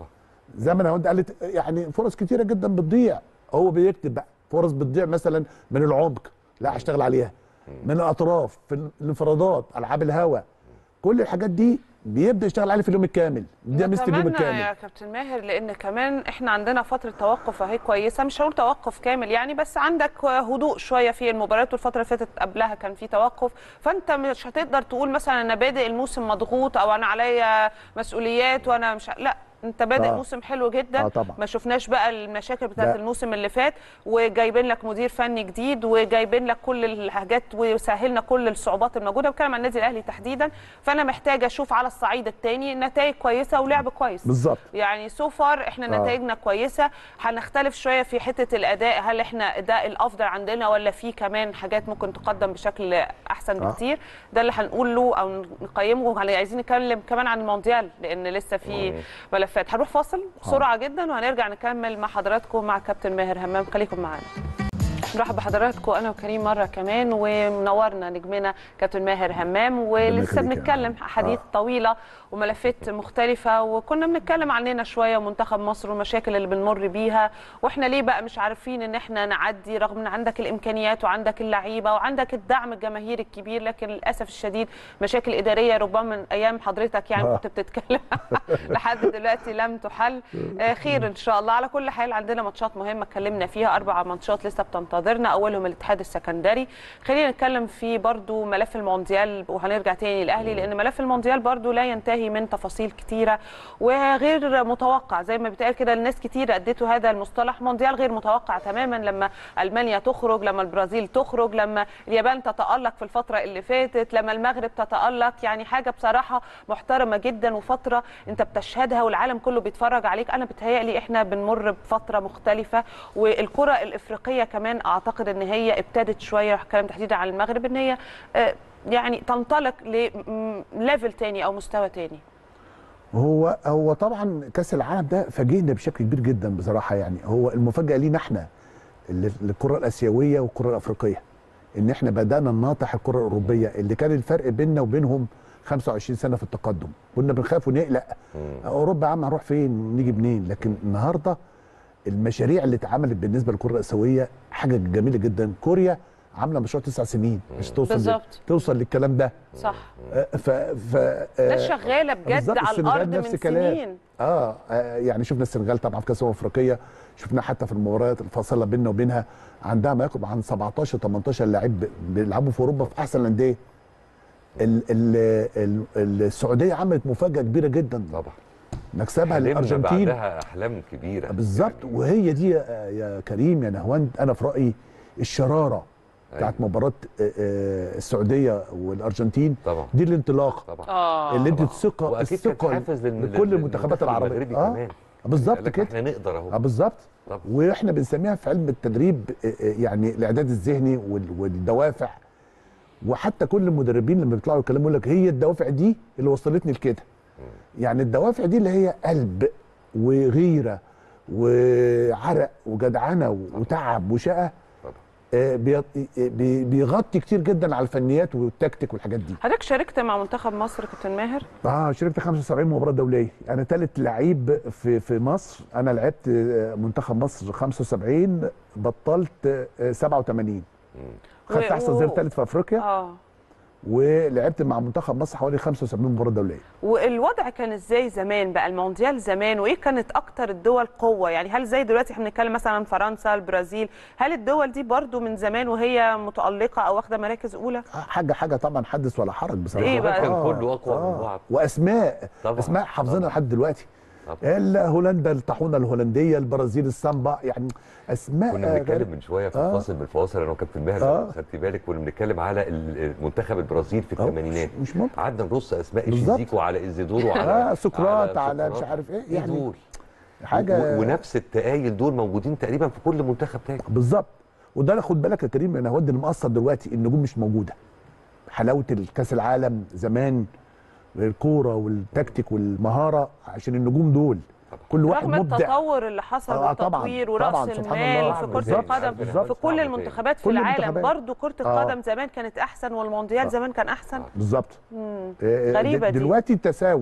Speaker 2: زي ما انا هند قالت يعني فرص كتيره جدا بتضيع هو بيكتب بقى فرص بتضيع مثلا من العمق لا هشتغل عليها من الاطراف في الانفرادات العاب الهواء كل الحاجات دي بيبدا يشتغل عليه في اليوم الكامل ده ميزه اليوم
Speaker 1: نتمنى
Speaker 2: الكامل
Speaker 1: يا كابتن ماهر لان كمان احنا عندنا فتره توقف اهي كويسه مش هقول توقف كامل يعني بس عندك هدوء شويه في المباريات والفتره اللي فاتت قبلها كان في توقف فانت مش هتقدر تقول مثلا انا بادئ الموسم مضغوط او انا عليا مسؤوليات وانا مش ه- لا انت بادئ
Speaker 2: آه.
Speaker 1: موسم حلو جدا
Speaker 2: آه طبعا.
Speaker 1: ما شفناش بقى المشاكل بتاعت
Speaker 2: لا.
Speaker 1: الموسم اللي فات وجايبين لك مدير فني جديد وجايبين لك كل الحاجات وسهلنا كل الصعوبات الموجوده بتكلم عن النادي الاهلي تحديدا فانا محتاجه اشوف على الصعيد الثاني نتائج كويسه ولعب كويس
Speaker 2: بالظبط
Speaker 1: يعني سو فار احنا
Speaker 2: آه.
Speaker 1: نتائجنا كويسه هنختلف شويه في حته الاداء هل احنا ده الافضل عندنا ولا في كمان حاجات ممكن تقدم بشكل احسن
Speaker 2: آه.
Speaker 1: بكتير ده اللي هنقول له او نقيمه هن- عايزين نتكلم كمان عن المونديال لان لسه في ملفات هنروح فاصل بسرعه جدا وهنرجع نكمل مع حضراتكم مع كابتن ماهر همام خليكم معانا نرحب بحضراتكم انا وكريم مره كمان ومنورنا نجمنا كابتن ماهر همام ولسه
Speaker 2: يخليك يا
Speaker 1: بنتكلم
Speaker 2: عم.
Speaker 1: حديث
Speaker 2: آه.
Speaker 1: طويله وملفات مختلفه وكنا بنتكلم عننا شويه ومنتخب مصر والمشاكل اللي بنمر بيها واحنا ليه بقى مش عارفين ان احنا نعدي رغم ان عندك الامكانيات وعندك اللعيبه وعندك الدعم الجماهيري الكبير لكن للاسف الشديد مشاكل اداريه ربما من ايام حضرتك يعني
Speaker 2: آه.
Speaker 1: كنت بتتكلم لحد دلوقتي لم تحل آه، خير ان شاء الله على كل حال عندنا ماتشات مهمه اتكلمنا فيها اربع ماتشات لسه بتنتظرنا اولهم الاتحاد السكندري خلينا نتكلم في برضو ملف المونديال وهنرجع تاني للاهلي لان ملف المونديال برضو لا ينتهي من تفاصيل كتيره وغير متوقع زي ما بيتقال كده الناس كتير اديتوا هذا المصطلح مونديال غير متوقع تماما لما المانيا تخرج لما البرازيل تخرج لما اليابان تتالق في الفتره اللي فاتت لما المغرب تتالق يعني حاجه بصراحه محترمه جدا وفتره انت بتشهدها والعالم كله بيتفرج عليك انا بتهيألي احنا بنمر بفتره مختلفه والكره الافريقيه كمان اعتقد ان هي ابتدت شويه هتكلم تحديدا عن المغرب ان هي آه، يعني تنطلق لليفل تاني او مستوى تاني
Speaker 2: هو هو طبعا كاس العالم ده فاجئنا بشكل كبير جدا بصراحه يعني هو المفاجاه لينا احنا اللي- الكره الاسيويه والكره الافريقيه ان احنا بدانا نناطح الكره الاوروبيه اللي كان الفرق بيننا وبينهم 25 سنه في التقدم كنا بنخاف ونقلق اوروبا يا عم هنروح فين نيجي منين لكن النهارده المشاريع اللي اتعملت بالنسبه للكره الاسيويه حاجه جميله جدا كوريا عامله مشروع تسع سنين عشان توصل
Speaker 1: بالظبط.
Speaker 2: توصل للكلام ده
Speaker 1: صح
Speaker 2: آه، ف ف
Speaker 1: ناس
Speaker 2: آه،
Speaker 1: شغاله بجد
Speaker 2: بالظبط،
Speaker 1: على
Speaker 2: السنغال
Speaker 1: الارض من
Speaker 2: نفس الكلام.
Speaker 1: سنين
Speaker 2: آه, اه يعني شفنا السنغال طبعا في كاس الامم الافريقيه شفنا حتى في المباريات الفاصله بيننا وبينها عندها ما يقرب عن 17 18 لاعب بيلعبوا في اوروبا في احسن الانديه ال- ال- ال- السعوديه عملت مفاجاه كبيره جدا
Speaker 3: طبعا
Speaker 2: مكسبها
Speaker 3: حلمنا
Speaker 2: للارجنتين
Speaker 3: بعدها احلام كبيره
Speaker 2: بالظبط
Speaker 3: يعني
Speaker 2: وهي دي يا يا كريم يا نهواند انا في رايي الشراره بتاعت
Speaker 3: أيوة.
Speaker 2: مباراه آه، آه، السعوديه والارجنتين
Speaker 3: طبعا
Speaker 2: دي الانطلاق
Speaker 3: طبعا
Speaker 1: اه
Speaker 2: اللي ادت
Speaker 3: طبعاً.
Speaker 2: ثقه
Speaker 3: واكيد كان
Speaker 2: الثقه
Speaker 3: حافز لل-
Speaker 2: لكل
Speaker 3: لل-
Speaker 2: المنتخبات
Speaker 3: للمنتخب
Speaker 2: العربيه
Speaker 3: المغربي
Speaker 2: اه
Speaker 3: كمان
Speaker 2: بالظبط
Speaker 3: قال لك
Speaker 2: كده
Speaker 3: احنا نقدر
Speaker 2: اه
Speaker 3: اهو
Speaker 2: بالظبط
Speaker 3: طبعا.
Speaker 2: واحنا بنسميها في علم التدريب آه، آه، يعني الاعداد الذهني وال- والدوافع وحتى كل المدربين لما بيطلعوا يتكلموا يقول لك هي الدوافع دي اللي وصلتني لكده يعني الدوافع دي اللي هي قلب وغيره وعرق وجدعنه وتعب وشقه
Speaker 3: طبعا.
Speaker 2: آه، بي- بي- بيغطي كتير جدا على الفنيات والتكتيك والحاجات دي
Speaker 1: حضرتك شاركت مع منتخب مصر كابتن ماهر
Speaker 2: اه شاركت 75 مباراه دوليه انا ثالث لعيب في في مصر انا لعبت آه، منتخب مصر 75 بطلت آه، 87 خدت
Speaker 1: و-
Speaker 2: احسن
Speaker 1: و-
Speaker 2: ظهير ثالث في افريقيا
Speaker 1: اه
Speaker 2: ولعبت مع منتخب مصر حوالي 75 مباراه دوليه
Speaker 1: والوضع كان ازاي زمان بقى المونديال زمان وايه كانت اكتر الدول قوه يعني هل زي دلوقتي احنا بنتكلم مثلا عن فرنسا البرازيل هل الدول دي برضو من زمان وهي متالقه او واخده مراكز اولى
Speaker 2: آه، حاجه حاجه طبعا حدث ولا حرج بصراحه
Speaker 1: إيه بقى؟
Speaker 3: كان كله أقوى من بعض.
Speaker 2: واسماء
Speaker 3: طبعاً،
Speaker 2: اسماء حافظينها
Speaker 3: طبعاً.
Speaker 2: لحد دلوقتي
Speaker 3: طبعا.
Speaker 2: ال- هولندا الطاحونه الهولنديه البرازيل السامبا يعني اسماء
Speaker 3: كنا
Speaker 2: آه،
Speaker 3: بنتكلم
Speaker 2: غريبة.
Speaker 3: من شويه في
Speaker 2: آه.
Speaker 3: الفاصل من الفواصل انا وكابتن ماهر
Speaker 2: آه.
Speaker 3: لو خدتي بالك كنا بنتكلم على ال- منتخب البرازيل في
Speaker 2: آه،
Speaker 3: الثمانينات
Speaker 2: مش- مش ممكن.
Speaker 3: قعدنا نرص اسماء
Speaker 2: بالظبط.
Speaker 3: شيزيكو على ايزيدور وعلى
Speaker 2: آه، سقراط، على
Speaker 3: سقراط.
Speaker 2: مش عارف إيه،
Speaker 3: إيه
Speaker 2: يعني
Speaker 3: دول
Speaker 2: حاجه
Speaker 3: و- ونفس التقايل دول موجودين تقريبا في كل منتخب تاني
Speaker 2: بالظبط وده أنا خد بالك يا كريم انا هودي المقصر دلوقتي النجوم مش موجوده حلاوه الكاس العالم زمان الكوره والتكتيك والمهاره عشان النجوم دول كل واحد
Speaker 1: رغم
Speaker 2: مبدع
Speaker 1: التطور اللي حصل
Speaker 2: آه، طبعاً،
Speaker 1: والتطوير
Speaker 2: طبعاً،
Speaker 1: وراس
Speaker 2: سبحان
Speaker 1: المال
Speaker 2: الله.
Speaker 1: في كره
Speaker 2: بالظبط،
Speaker 1: القدم
Speaker 2: بالظبط.
Speaker 1: في كل المنتخبات في
Speaker 2: كل
Speaker 1: العالم
Speaker 2: المنتخبات.
Speaker 1: برضو كره
Speaker 2: آه.
Speaker 1: القدم زمان كانت احسن والمونديال
Speaker 2: آه.
Speaker 1: زمان كان احسن
Speaker 2: بالظبط
Speaker 1: مم.
Speaker 2: آه،
Speaker 1: غريبة
Speaker 2: د-
Speaker 1: دي.
Speaker 2: دلوقتي تساوت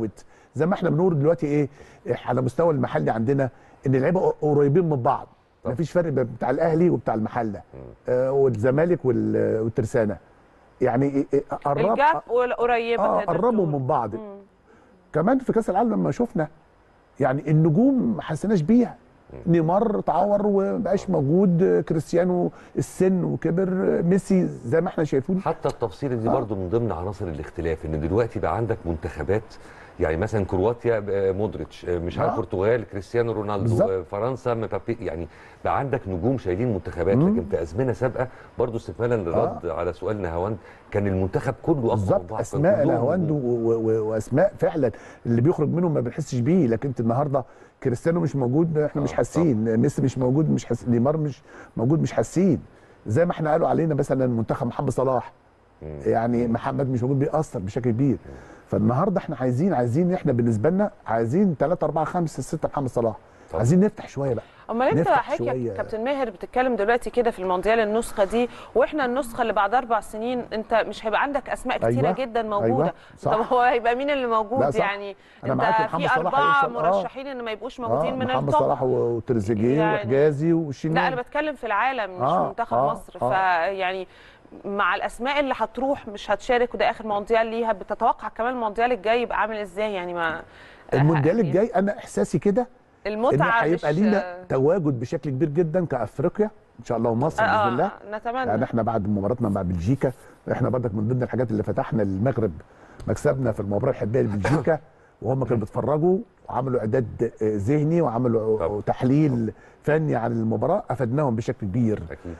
Speaker 2: زي ما احنا بنقول دلوقتي ايه إح- على مستوى المحلي عندنا ان اللعيبه قريبين من بعض
Speaker 3: طبعا.
Speaker 2: مفيش فرق بين بتاع الاهلي وبتاع المحله آه والزمالك وال- والترسانه يعني إيه- إيه، قرب
Speaker 1: الجاب والقريبه
Speaker 2: اه
Speaker 1: تقدر
Speaker 2: قربوا
Speaker 1: تقول.
Speaker 2: من بعض
Speaker 1: مم.
Speaker 2: كمان في كاس العالم لما شفنا يعني النجوم ما حسيناش بيها نيمار اتعور ومبقاش موجود كريستيانو السن وكبر ميسي زي ما احنا شايفين
Speaker 3: حتى التفصيل دي
Speaker 2: آه.
Speaker 3: برضو من ضمن عناصر الاختلاف ان دلوقتي بقى عندك منتخبات يعني مثلا كرواتيا آه، مودريتش آه، مش عارف
Speaker 2: آه.
Speaker 3: البرتغال كريستيانو رونالدو
Speaker 2: بالظبط.
Speaker 3: آه، فرنسا مبابي يعني بقى عندك نجوم شايلين منتخبات
Speaker 2: مم.
Speaker 3: لكن في ازمنه سابقه برضو استكمالا للرد على سؤال نهاوند كان المنتخب كله اقوى من
Speaker 2: بالظبط
Speaker 3: بعض كان
Speaker 2: اسماء
Speaker 3: كلهم
Speaker 2: نهواند و-
Speaker 3: نجوم.
Speaker 2: و- و- واسماء فعلا اللي بيخرج منهم ما بنحسش بيه لكن انت النهارده كريستيانو مش موجود احنا مش
Speaker 3: آه،
Speaker 2: حاسين ميسي مش موجود مش حاسين نيمار مش موجود مش حاسين زي ما احنا قالوا علينا مثلا منتخب محمد صلاح
Speaker 3: مم.
Speaker 2: يعني محمد مش موجود بيأثر بشكل كبير فالنهارده احنا عايزين عايزين احنا بالنسبه لنا عايزين 3 4 5 6 محمد صلاح
Speaker 3: طبعا.
Speaker 2: عايزين نفتح شويه بقى
Speaker 1: امال انت
Speaker 2: نفتح
Speaker 1: حضرتك يا
Speaker 2: شوية.
Speaker 1: كابتن ماهر بتتكلم دلوقتي كده في المونديال النسخه دي واحنا النسخه اللي بعد اربع سنين انت مش هيبقى عندك اسماء كتيره
Speaker 2: أيوة،
Speaker 1: جدا موجوده
Speaker 2: أيوة، صح.
Speaker 1: طب هو هيبقى مين اللي موجود
Speaker 2: لا، صح.
Speaker 1: يعني
Speaker 2: أنا
Speaker 1: انت
Speaker 2: معاك محمد
Speaker 1: في
Speaker 2: صلاح
Speaker 1: اربعه
Speaker 2: هيوصل- آه.
Speaker 1: مرشحين ان ما يبقوش موجودين
Speaker 2: آه
Speaker 1: من
Speaker 2: محمد
Speaker 1: التوب
Speaker 2: صلاح وتريزيجيه
Speaker 1: يعني-
Speaker 2: وحجازي والشناوي
Speaker 1: لا انا بتكلم في العالم مش
Speaker 2: آه،
Speaker 1: منتخب
Speaker 2: آه،
Speaker 1: مصر
Speaker 2: آه.
Speaker 1: فيعني مع الاسماء اللي هتروح مش هتشارك وده اخر مونديال ليها بتتوقع كمان المونديال الجاي يبقى عامل ازاي يعني ما
Speaker 2: المونديال
Speaker 1: يعني
Speaker 2: الجاي انا احساسي كده ان
Speaker 1: المتعه
Speaker 2: هيبقى
Speaker 1: مش
Speaker 2: لينا تواجد بشكل كبير جدا كافريقيا ان شاء الله ومصر باذن الله
Speaker 1: آه نتمنى
Speaker 2: يعني احنا بعد مباراتنا مع بلجيكا احنا برضك من ضمن الحاجات اللي فتحنا المغرب مكسبنا في المباراه الحبيه لبلجيكا وهم كانوا بيتفرجوا وعملوا اعداد آه، ذهني وعملوا
Speaker 3: طبعا.
Speaker 2: تحليل فني عن المباراه افدناهم بشكل كبير
Speaker 3: اكيد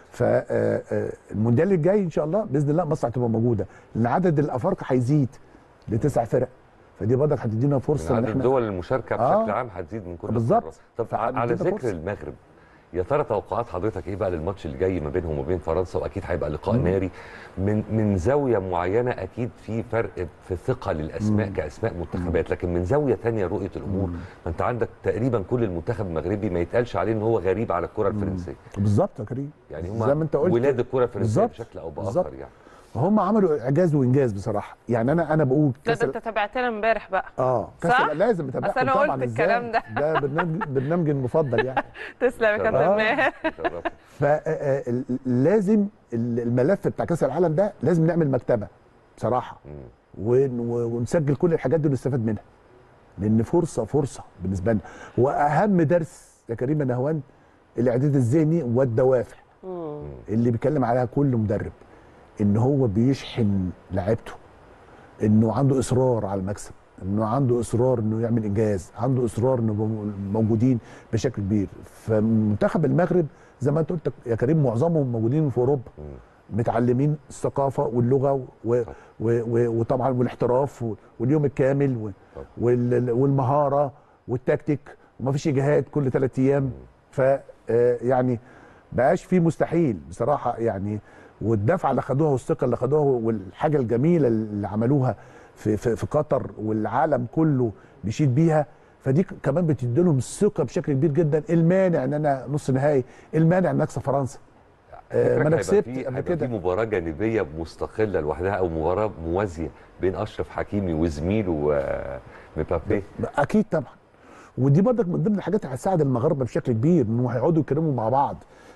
Speaker 2: فالمونديال الجاي ان شاء الله باذن الله مصر هتبقى موجوده لان عدد الافارقه هيزيد لتسع فرق فدي برضك هتدينا فرصه
Speaker 3: من
Speaker 2: ان
Speaker 3: عدد
Speaker 2: احنا
Speaker 3: الدول المشاركه
Speaker 2: آه.
Speaker 3: بشكل عام هتزيد من كل
Speaker 2: بالظبط.
Speaker 3: القارات. طب
Speaker 2: فعندنا
Speaker 3: على ذكر
Speaker 2: فرصة.
Speaker 3: المغرب يا ترى توقعات حضرتك ايه بقى للماتش اللي جاي ما بينهم وبين فرنسا واكيد هيبقى لقاء ناري من من زاويه معينه اكيد في فرق في ثقه للاسماء
Speaker 2: مم.
Speaker 3: كاسماء منتخبات لكن من زاويه تانية رؤيه الامور ما انت عندك تقريبا كل المنتخب المغربي ما يتقالش عليه ان هو غريب على الكره الفرنسيه
Speaker 2: بالظبط يا كريم
Speaker 3: يعني
Speaker 2: زي ما
Speaker 3: هم
Speaker 2: انت قلت
Speaker 3: ولاد الكره الفرنسيه
Speaker 2: بالظبط.
Speaker 3: بشكل او باخر
Speaker 2: بالظبط.
Speaker 3: يعني
Speaker 2: هم عملوا اعجاز وانجاز بصراحه يعني انا انا بقول
Speaker 1: ده,
Speaker 2: كاس
Speaker 1: ده انت تابعتنا امبارح بقى
Speaker 2: اه كاس
Speaker 1: صح؟
Speaker 2: ال- لازم اتابعكم
Speaker 1: أصل أنا قلت
Speaker 2: طبعا إزاي؟
Speaker 1: الكلام ده.
Speaker 2: ده برنامج برنامجي المفضل يعني
Speaker 1: تسلم يا كابتن
Speaker 2: آه.
Speaker 1: ماهر
Speaker 3: شرفت.
Speaker 2: فلازم الملف بتاع كاس العالم ده لازم نعمل مكتبه بصراحه
Speaker 3: مم.
Speaker 2: ون- و- ونسجل كل الحاجات دي ونستفاد منها لان فرصه فرصه بالنسبه لنا واهم درس يا كريم نهوان الاعداد الذهني والدوافع
Speaker 1: مم.
Speaker 2: اللي بيتكلم عليها كل مدرب ان هو بيشحن لعيبته انه عنده اصرار على المكسب انه عنده اصرار انه يعمل انجاز عنده اصرار انه يبقوا موجودين بشكل كبير فمنتخب المغرب زي ما انت قلت يا كريم معظمهم موجودين في اوروبا
Speaker 3: مم.
Speaker 2: متعلمين الثقافه واللغه و و و وطبعا والاحتراف و- واليوم الكامل و
Speaker 3: طبعا.
Speaker 2: وال- والمهاره والتكتيك ومفيش اجهاد كل ثلاث ايام ف آه، يعني بقاش في مستحيل بصراحه يعني والدفعه اللي خدوها والثقه اللي خدوها والحاجه الجميله اللي عملوها في في, في قطر والعالم كله بيشيد بيها فدي ك- كمان بتدي لهم ثقه بشكل كبير جدا المانع ان انا نص نهائي المانع ان اكسب فرنسا آه،
Speaker 3: فكرك
Speaker 2: ما انا
Speaker 3: هيبقى
Speaker 2: كسبت
Speaker 3: في-
Speaker 2: قبل
Speaker 3: هيبقى
Speaker 2: كده.
Speaker 3: في مباراه جانبيه مستقله لوحدها او مباراه موازيه بين اشرف حكيمي وزميله آه، مبابي
Speaker 2: اكيد طبعا ودي برضك من ضمن الحاجات اللي هتساعد المغاربه بشكل كبير انهم هيقعدوا يتكلموا مع بعض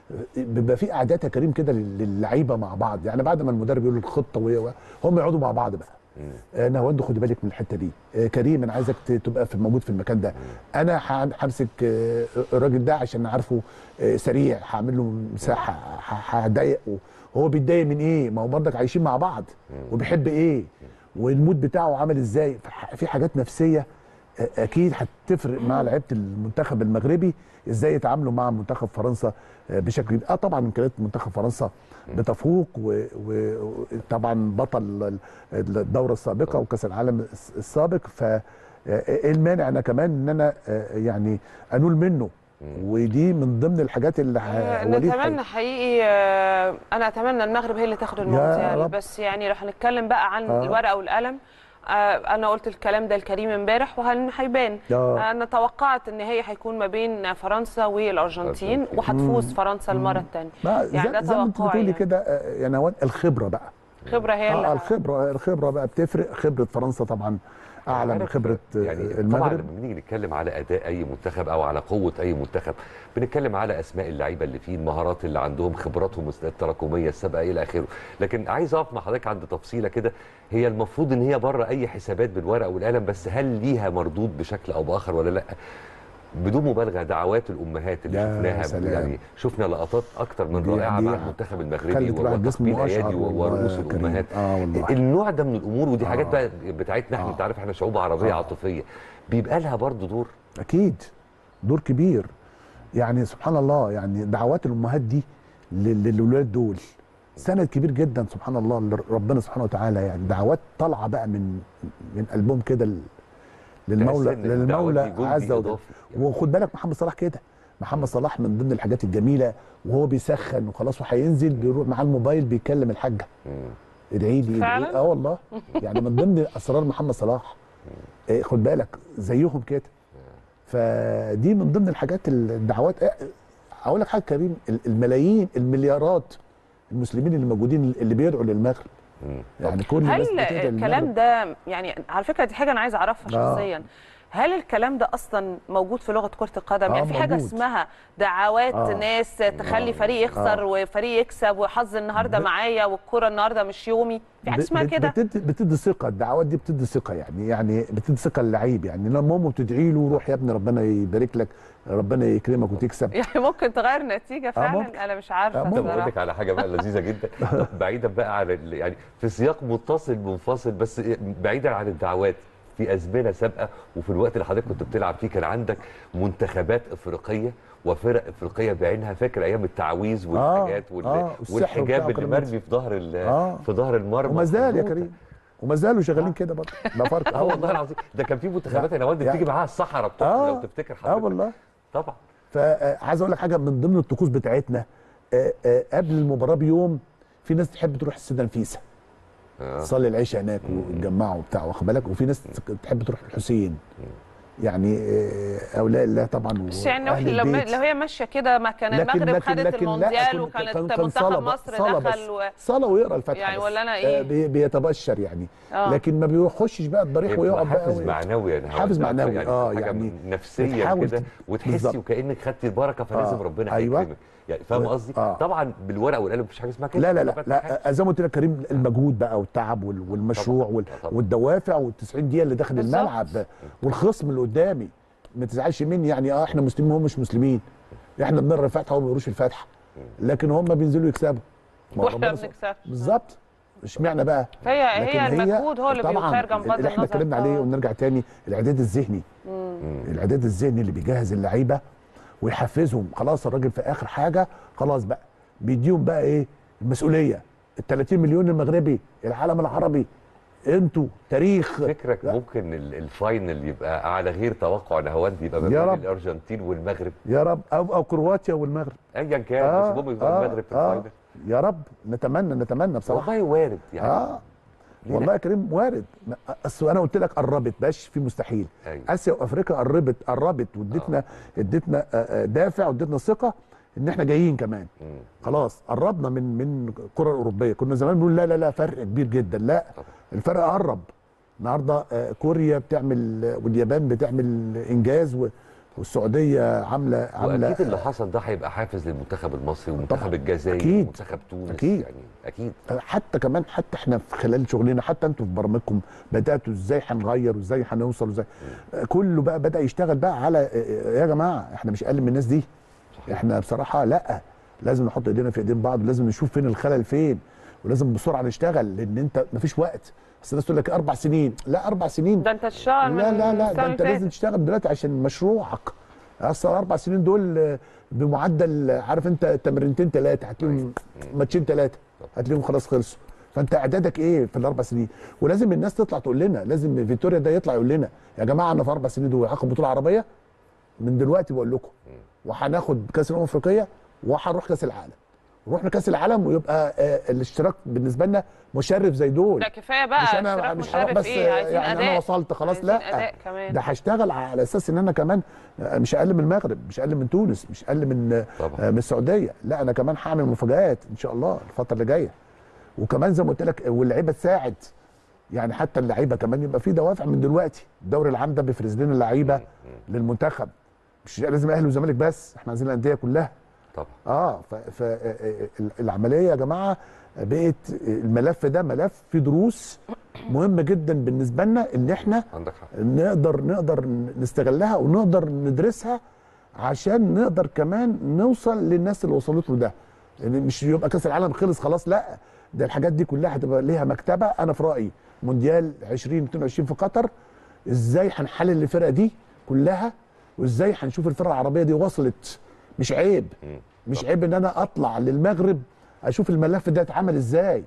Speaker 2: بيبقى في قعدات يا كريم كده لل- للعيبه مع بعض يعني بعد ما المدرب يقول الخطه و- و- هم يقعدوا مع بعض بقى
Speaker 3: مم.
Speaker 2: آه، نهاوند خد بالك من الحته دي آه، كريم انا عايزك ت- تبقى في موجود في المكان ده انا ه- همسك آه، الراجل ده عشان عارفه آه، سريع هعمل له مساحه ه- هضايقه هو بيتضايق من ايه ما هو برضك عايشين مع بعض وبيحب ايه والمود بتاعه عامل ازاي فح- في حاجات نفسيه آه، اكيد هتفرق مع لعيبه المنتخب المغربي ازاي يتعاملوا مع منتخب فرنسا آه، بشكل كبير اه طبعا امكانيات منتخب فرنسا بتفوق و- وطبعا بطل ال- الدوره السابقه وكاس العالم الس- السابق ف آه، ايه المانع انا كمان ان انا آه، يعني انول منه ودي من ضمن الحاجات اللي
Speaker 1: آه،
Speaker 2: ه- وليد حي-
Speaker 1: نتمنى حقيقي آه، انا اتمنى المغرب هي اللي تاخد المونديال
Speaker 2: رب.
Speaker 1: بس يعني لو هنتكلم بقى عن
Speaker 2: آه.
Speaker 1: الورقه والقلم آه، انا قلت الكلام ده لكريم امبارح وهيبان
Speaker 2: آه.
Speaker 1: انا توقعت ان هي هيكون ما بين فرنسا والارجنتين
Speaker 3: أرجنتين.
Speaker 1: وهتفوز فرنسا المره الثانيه
Speaker 2: ما
Speaker 1: يعني ده
Speaker 2: زي, زي ما انت
Speaker 1: توقعي
Speaker 2: بتقولي
Speaker 1: يعني.
Speaker 2: كده آه، يا نوال الخبره بقى
Speaker 1: خبره هي
Speaker 2: اه
Speaker 1: اللي
Speaker 2: الخبره الخبره بقى بتفرق خبره فرنسا طبعا اعلى من
Speaker 3: عارف،
Speaker 2: خبره
Speaker 3: يعني طبعا
Speaker 2: المغرب
Speaker 3: لما بنيجي نتكلم على اداء اي منتخب او على قوه اي منتخب بنتكلم على اسماء اللعيبه اللي فيه المهارات اللي عندهم خبراتهم التراكميه السابقه الى اخره لكن عايز اقف مع حضرتك عند تفصيله كده هي المفروض ان هي بره اي حسابات بالورقه والقلم بس هل ليها مردود بشكل او باخر ولا لا بدون مبالغه دعوات الامهات اللي
Speaker 2: يا
Speaker 3: شفناها
Speaker 2: سلام.
Speaker 3: يعني شفنا لقطات اكتر من
Speaker 2: دي-
Speaker 3: رائعه
Speaker 2: دي
Speaker 3: مع المنتخب المغربي
Speaker 2: خلت الواحد جسمه
Speaker 3: وتقبيل
Speaker 2: اشعر
Speaker 3: ايادي
Speaker 2: والله
Speaker 3: ورؤوس
Speaker 2: يا كريم.
Speaker 3: الامهات
Speaker 2: اه والله
Speaker 3: النوع ده من الامور ودي حاجات
Speaker 2: آه.
Speaker 3: بقى بتاعتنا احنا
Speaker 2: آه.
Speaker 3: انت عارف احنا شعوب عربيه
Speaker 2: آه.
Speaker 3: عاطفيه بيبقى لها برضه دور
Speaker 2: اكيد دور كبير يعني سبحان الله يعني دعوات الامهات دي لل- للولاد دول سند كبير جدا سبحان الله لربنا سبحانه وتعالى يعني دعوات طالعه بقى من من قلبهم كده ل- للمولى
Speaker 3: تحس إن الدعوات
Speaker 2: للمولى
Speaker 3: دي جندي
Speaker 2: عز وجل
Speaker 3: إضافي يعني.
Speaker 2: وخد بالك محمد صلاح كده محمد صلاح من ضمن الحاجات الجميله وهو بيسخن وخلاص وهينزل بيروح معاه الموبايل بيكلم الحاجه
Speaker 3: مم.
Speaker 2: ادعي لي ادعي
Speaker 1: فعلاً؟
Speaker 2: لي اه والله يعني من ضمن اسرار محمد صلاح آه، خد بالك زيهم كده فدي من ضمن الحاجات الدعوات آه، اقول لك حاجه كريم ال- الملايين المليارات المسلمين اللي موجودين اللي بيدعوا للمغرب
Speaker 3: مم.
Speaker 2: يعني كل الناس
Speaker 1: هل
Speaker 2: بتدعي
Speaker 1: الكلام
Speaker 2: للمغرب.
Speaker 1: ده يعني على فكره دي حاجه انا عايزه اعرفها
Speaker 2: آه.
Speaker 1: شخصيا هل الكلام ده اصلا موجود في لغه كره القدم
Speaker 2: آه،
Speaker 1: يعني في حاجه
Speaker 2: موجود.
Speaker 1: اسمها دعوات
Speaker 2: آه.
Speaker 1: ناس تخلي فريق يخسر
Speaker 2: آه.
Speaker 1: وفريق يكسب وحظ النهارده
Speaker 2: ب-
Speaker 1: معايا والكره النهارده مش يومي في حاجه
Speaker 2: بت-
Speaker 1: اسمها
Speaker 2: بت-
Speaker 1: كده
Speaker 2: بتدي, بتدي ثقه الدعوات دي بتدي ثقه يعني يعني بتدي ثقه للعيب يعني لما امه بتدعي له روح يا ابني ربنا يبارك لك ربنا يكرمك وتكسب
Speaker 1: يعني ممكن تغير النتيجه فعلا
Speaker 2: ممكن.
Speaker 1: انا مش عارفه
Speaker 2: آه،
Speaker 3: طب
Speaker 2: ممكن.
Speaker 3: اقول لك
Speaker 1: بصراحه
Speaker 3: على حاجه بقى لذيذه جدا طب بعيدا بقى عن ال- يعني في سياق متصل منفصل بس بعيدا عن الدعوات في ازمنه سابقه وفي الوقت اللي حضرتك كنت بتلعب فيه كان عندك منتخبات افريقيه وفرق افريقيه بعينها فاكر ايام التعويذ والحاجات وال-
Speaker 2: آه، والسحر
Speaker 3: والحجاب
Speaker 2: وبتاع
Speaker 3: اللي
Speaker 2: وكلام
Speaker 3: مرمي في ظهر ال-
Speaker 2: آه.
Speaker 3: في ظهر المرمى
Speaker 2: وما زال يا
Speaker 3: حدوتة.
Speaker 2: كريم وما زالوا شغالين كده برضه لا فرق
Speaker 3: اه والله العظيم ده كان في منتخبات انا والدي
Speaker 2: يعني-
Speaker 3: بتيجي معاها الصحراء بتوع
Speaker 2: آه،
Speaker 3: لو تفتكر
Speaker 2: اه
Speaker 3: حضرتك
Speaker 2: والله
Speaker 3: طبعا
Speaker 2: فعايز اقول لك حاجه من ضمن الطقوس بتاعتنا آه، آه، قبل المباراه بيوم في ناس تحب تروح السيده نفيسه
Speaker 3: آه.
Speaker 2: تصلي العشاء هناك ويتجمعوا وبتاع واخد بالك وفي ناس تحب تروح الحسين يعني آه، اولياء الله طبعا
Speaker 1: بس يعني
Speaker 2: وأهل
Speaker 1: لو لو
Speaker 2: البيت.
Speaker 1: لو هي ماشيه كده ما كان
Speaker 2: لكن-
Speaker 1: المغرب
Speaker 2: لكن-
Speaker 1: خدت
Speaker 2: لكن لا،
Speaker 1: المونديال
Speaker 2: كان-
Speaker 1: وكانت
Speaker 2: كان- كان
Speaker 1: منتخب
Speaker 2: صلاة بس-
Speaker 1: مصر
Speaker 2: صلاة
Speaker 1: دخل
Speaker 2: بس.
Speaker 1: و...
Speaker 2: صلاه ويقرا الفاتحه
Speaker 1: يعني
Speaker 2: بس.
Speaker 1: ولا أنا
Speaker 2: آه،
Speaker 1: إيه؟
Speaker 2: بي- بيتبشر يعني
Speaker 1: آه.
Speaker 2: لكن ما بيخشش بقى الضريح
Speaker 3: يبقى
Speaker 2: ويقعد بقى
Speaker 3: حافز
Speaker 2: و-
Speaker 3: معنوي يعني
Speaker 2: حافز معنوي، آه،
Speaker 3: حاجة
Speaker 2: يعني
Speaker 3: نفسيا
Speaker 2: بتحاول
Speaker 3: كده
Speaker 2: ت-
Speaker 3: وتحسي
Speaker 2: بالظبط.
Speaker 3: وكانك خدتي البركه فلازم
Speaker 2: آه،
Speaker 3: ربنا
Speaker 2: أيوة.
Speaker 3: هيكرمك يعني فاهم
Speaker 2: و-
Speaker 3: قصدي؟
Speaker 2: آه.
Speaker 3: طبعا بالورقه والقلم مفيش حاجه اسمها كده
Speaker 2: لا لا لا,
Speaker 3: طبعاً
Speaker 2: لا زي ما قلت لك كريم المجهود بقى والتعب وال- والمشروع
Speaker 3: طبعاً،
Speaker 2: وال-
Speaker 3: طبعاً.
Speaker 2: والدوافع وال90 دقيقه اللي داخل
Speaker 1: بالظبط.
Speaker 2: الملعب والخصم اللي قدامي ما تزعلش مني يعني اه احنا مسلمين وهم مش مسلمين احنا بنقرا الفاتحه وهم ما بيقروش الفاتحه لكن هم بينزلوا يكسبوا ما هو
Speaker 1: واحنا
Speaker 2: ربنا
Speaker 1: ما
Speaker 2: سبحانه-
Speaker 1: بنكسبش
Speaker 2: بالظبط اشمعنى بقى
Speaker 1: فهي
Speaker 2: لكن
Speaker 1: هي المجهود هو اللي
Speaker 2: طبعاً
Speaker 1: بيخرج عن بغض
Speaker 2: اللي احنا
Speaker 1: النظر
Speaker 2: اتكلمنا عليه
Speaker 1: طبعاً.
Speaker 2: ونرجع تاني الاعداد الذهني الاعداد الذهني اللي بيجهز اللعيبه ويحفزهم خلاص الراجل في اخر حاجه خلاص بقى بيديهم بقى ايه المسؤوليه ال 30 مليون المغربي العالم العربي انتوا تاريخ
Speaker 3: فكرك
Speaker 2: لا.
Speaker 3: ممكن ال- الفاينل يبقى على غير توقع نهاوند يبقى ما
Speaker 2: يا
Speaker 3: بين
Speaker 2: رب.
Speaker 3: الارجنتين والمغرب
Speaker 2: يا رب او او كرواتيا والمغرب
Speaker 3: ايا كان
Speaker 2: آه،
Speaker 3: بس المهم يبقى
Speaker 2: آه،
Speaker 3: المغرب في
Speaker 2: آه.
Speaker 3: الفاينل
Speaker 2: يا رب نتمنى نتمنى بصراحه
Speaker 3: والله وارد يعني
Speaker 2: اه
Speaker 3: ليه
Speaker 2: والله يا كريم وارد ما- اصل انا قلت لك قربت باش في مستحيل
Speaker 3: أيوة.
Speaker 2: اسيا وافريقيا قربت قربت وادتنا ادتنا آه، آه، دافع وادتنا ثقه ان احنا جايين كمان
Speaker 3: مم.
Speaker 2: خلاص قربنا من من الكره الاوروبيه كنا زمان بنقول لا لا لا فرق كبير جدا لا
Speaker 3: طبعا.
Speaker 2: الفرق قرب النهارده آه، كوريا بتعمل آه، واليابان بتعمل انجاز و- والسعوديه عامله عامله
Speaker 3: واكيد اللي حصل ده هيبقى حافز للمنتخب المصري ومنتخب
Speaker 2: طبعاً.
Speaker 3: الجزائر
Speaker 2: أكيد.
Speaker 3: ومنتخب تونس
Speaker 2: أكيد.
Speaker 3: يعني اكيد
Speaker 2: حتى كمان حتى احنا في خلال شغلنا حتى انتوا في برامجكم بداتوا ازاي هنغير وازاي هنوصل وازاي كله بقى بدا يشتغل بقى على يا جماعه احنا مش اقل من الناس دي
Speaker 3: صحيح.
Speaker 2: احنا بصراحه لا لازم نحط ايدينا في ايدين بعض ولازم نشوف فين الخلل فين ولازم بسرعه نشتغل لان انت مفيش وقت بس الناس تقول لك اربع سنين لا اربع سنين
Speaker 1: ده انت تشتغل من
Speaker 2: لا لا لا
Speaker 1: السنة
Speaker 2: ده انت
Speaker 1: اللي
Speaker 2: لازم
Speaker 1: فاتت.
Speaker 2: تشتغل دلوقتي عشان مشروعك اصل الاربع سنين دول آه، بمعدل آه، عارف انت تمرينتين ثلاثه هتلاقيهم ماتشين ثلاثه هتلاقيهم خلاص خلصوا فانت اعدادك ايه في الاربع سنين ولازم الناس تطلع تقول لنا لازم فيتوريا ده يطلع يقول لنا يا جماعه انا في اربع سنين دول هاخد بطوله عربيه من دلوقتي بقول لكم وهناخد كاس الامم الافريقيه وهنروح كاس العالم رحنا كاس العالم ويبقى آه، الاشتراك بالنسبه لنا مشرف زي دول
Speaker 1: ده كفايه بقى
Speaker 2: مش انا
Speaker 1: اشتراك
Speaker 2: مش هروح
Speaker 1: مشرف
Speaker 2: بس
Speaker 1: ايه عايزين
Speaker 2: يعني
Speaker 1: اداء
Speaker 2: انا وصلت خلاص
Speaker 1: عايزين
Speaker 2: لا
Speaker 1: اداء كمان
Speaker 2: ده هشتغل على اساس ان انا كمان مش اقل من المغرب مش اقل من تونس مش اقل من
Speaker 3: طبعا.
Speaker 2: من السعوديه لا انا كمان هعمل مفاجآت ان شاء الله الفتره اللي جايه وكمان زي ما قلت لك واللعيبه تساعد يعني حتى اللعيبه كمان يبقى في دوافع من دلوقتي الدوري العام ده بيفرز لنا لعيبه للمنتخب مش لازم اهلي وزمالك بس احنا عايزين الانديه كلها
Speaker 3: طبعا
Speaker 2: اه فالعمليه يا جماعه بقت الملف ده ملف فيه دروس مهمه جدا بالنسبه لنا ان احنا
Speaker 3: عندك حق
Speaker 2: نقدر نقدر نستغلها ونقدر ندرسها عشان نقدر كمان نوصل للناس اللي وصلت له ده يعني مش يبقى كاس العالم خلص خلاص لا ده الحاجات دي كلها هتبقى ليها مكتبه انا في رايي مونديال 2022 في قطر ازاي هنحلل الفرقه دي كلها وازاي هنشوف الفرقه العربيه دي وصلت مش عيب
Speaker 3: مم.
Speaker 2: مش عيب ان انا اطلع للمغرب اشوف الملف ده اتعمل ازاي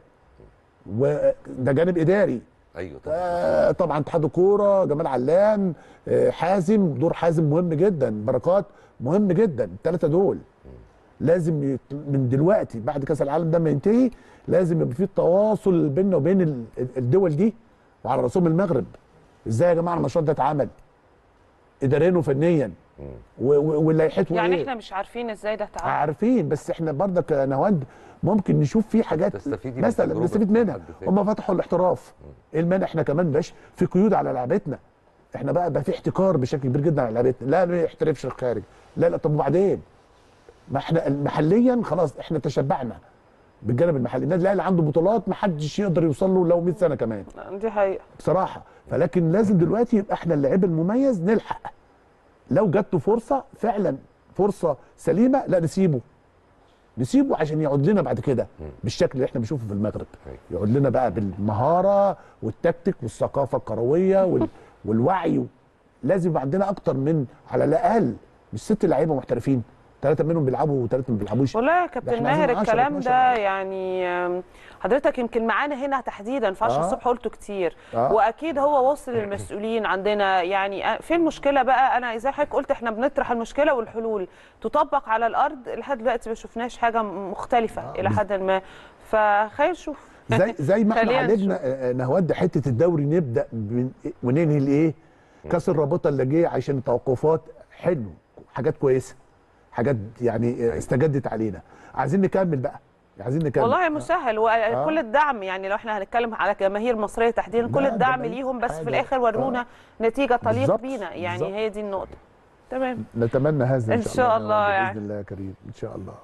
Speaker 2: وده جانب اداري
Speaker 3: ايوه طبعا
Speaker 2: آه، طبعا اتحاد الكوره جمال علام آه، حازم دور حازم مهم جدا بركات مهم جدا الثلاثه دول لازم يت- من دلوقتي بعد كاس العالم ده ما ينتهي لازم يبقى في تواصل بيننا وبين ال- الدول دي وعلى راسهم المغرب ازاي يا جماعه المشروع ده اتعمل اداريا وفنيا و- و- ولائحته
Speaker 1: يعني
Speaker 2: ايه
Speaker 1: احنا مش عارفين ازاي ده اتعمل
Speaker 2: عارفين بس احنا برضك يا نهاوند ممكن نشوف فيه حاجات
Speaker 3: تستفيدي من
Speaker 2: مثلا
Speaker 3: تجربة
Speaker 2: نستفيد منها
Speaker 3: حد تاني.
Speaker 2: هم فتحوا الاحتراف ايه المانع احنا كمان باش في قيود على لعبتنا احنا بقى بقى في احتكار بشكل كبير جدا على لعبتنا لا ما يحترفش الخارج لا لا طب وبعدين ما احنا محليا خلاص احنا تشبعنا بالجانب المحلي النادي الاهلي عنده بطولات ما حدش يقدر يوصل له لو 100 سنه كمان
Speaker 1: دي حقيقه
Speaker 2: بصراحه فلكن لازم دلوقتي يبقى احنا اللعيب المميز نلحق لو جات له فرصه فعلا فرصه سليمه لا نسيبه نسيبه عشان يقعد لنا بعد كده بالشكل اللي احنا بنشوفه في المغرب
Speaker 3: أيوة.
Speaker 2: يقعد لنا بقى بالمهاره والتكتيك والثقافه الكرويه وال... والوعي لازم يبقى عندنا اكتر من على الاقل مش ست لعيبه محترفين ثلاثه منهم بيلعبوا وثلاثه ما بيلعبوش
Speaker 1: والله يا
Speaker 2: ده
Speaker 1: كابتن
Speaker 2: احنا عايزين
Speaker 1: ماهر
Speaker 2: 10
Speaker 1: الكلام
Speaker 2: 12
Speaker 1: ده يعني آم، حضرتك يمكن معانا هنا تحديدا في 10
Speaker 2: آه.
Speaker 1: الصبح قلته كتير
Speaker 2: آه.
Speaker 1: واكيد هو وصل للمسؤولين عندنا يعني آه، فين المشكله بقى انا زي حضرتك قلت احنا بنطرح المشكله والحلول تطبق على الارض لحد دلوقتي ما شفناش حاجه مختلفه
Speaker 2: آه،
Speaker 1: الى
Speaker 2: بز-
Speaker 1: حد ما فخير نشوف
Speaker 2: زي زي ما احنا
Speaker 1: خلينا
Speaker 2: عالجنا
Speaker 1: نشوف.
Speaker 2: آه، آه، نهود حته الدوري نبدا بن- وننهي الايه كاس الرابطه اللي جه عشان التوقفات حلو حاجات كويسه حاجات يعني آه، استجدت علينا عايزين نكمل بقى عايزين نكمل
Speaker 1: والله مسهل وكل الدعم يعني لو احنا هنتكلم على جماهير المصريه تحديدا كل
Speaker 2: لا، ده
Speaker 1: الدعم
Speaker 2: بعيد
Speaker 1: ليهم بس في
Speaker 2: حاجة.
Speaker 1: الاخر ورونا نتيجه تليق
Speaker 2: بالظبط،
Speaker 1: بينا يعني
Speaker 2: بالظبط.
Speaker 1: هي دي النقطه تمام
Speaker 2: نتمنى هذا ان
Speaker 1: إن
Speaker 2: شاء,
Speaker 1: شاء
Speaker 2: الله
Speaker 1: الله
Speaker 2: باذن
Speaker 1: يعني.
Speaker 2: الله يا كريم ان شاء الله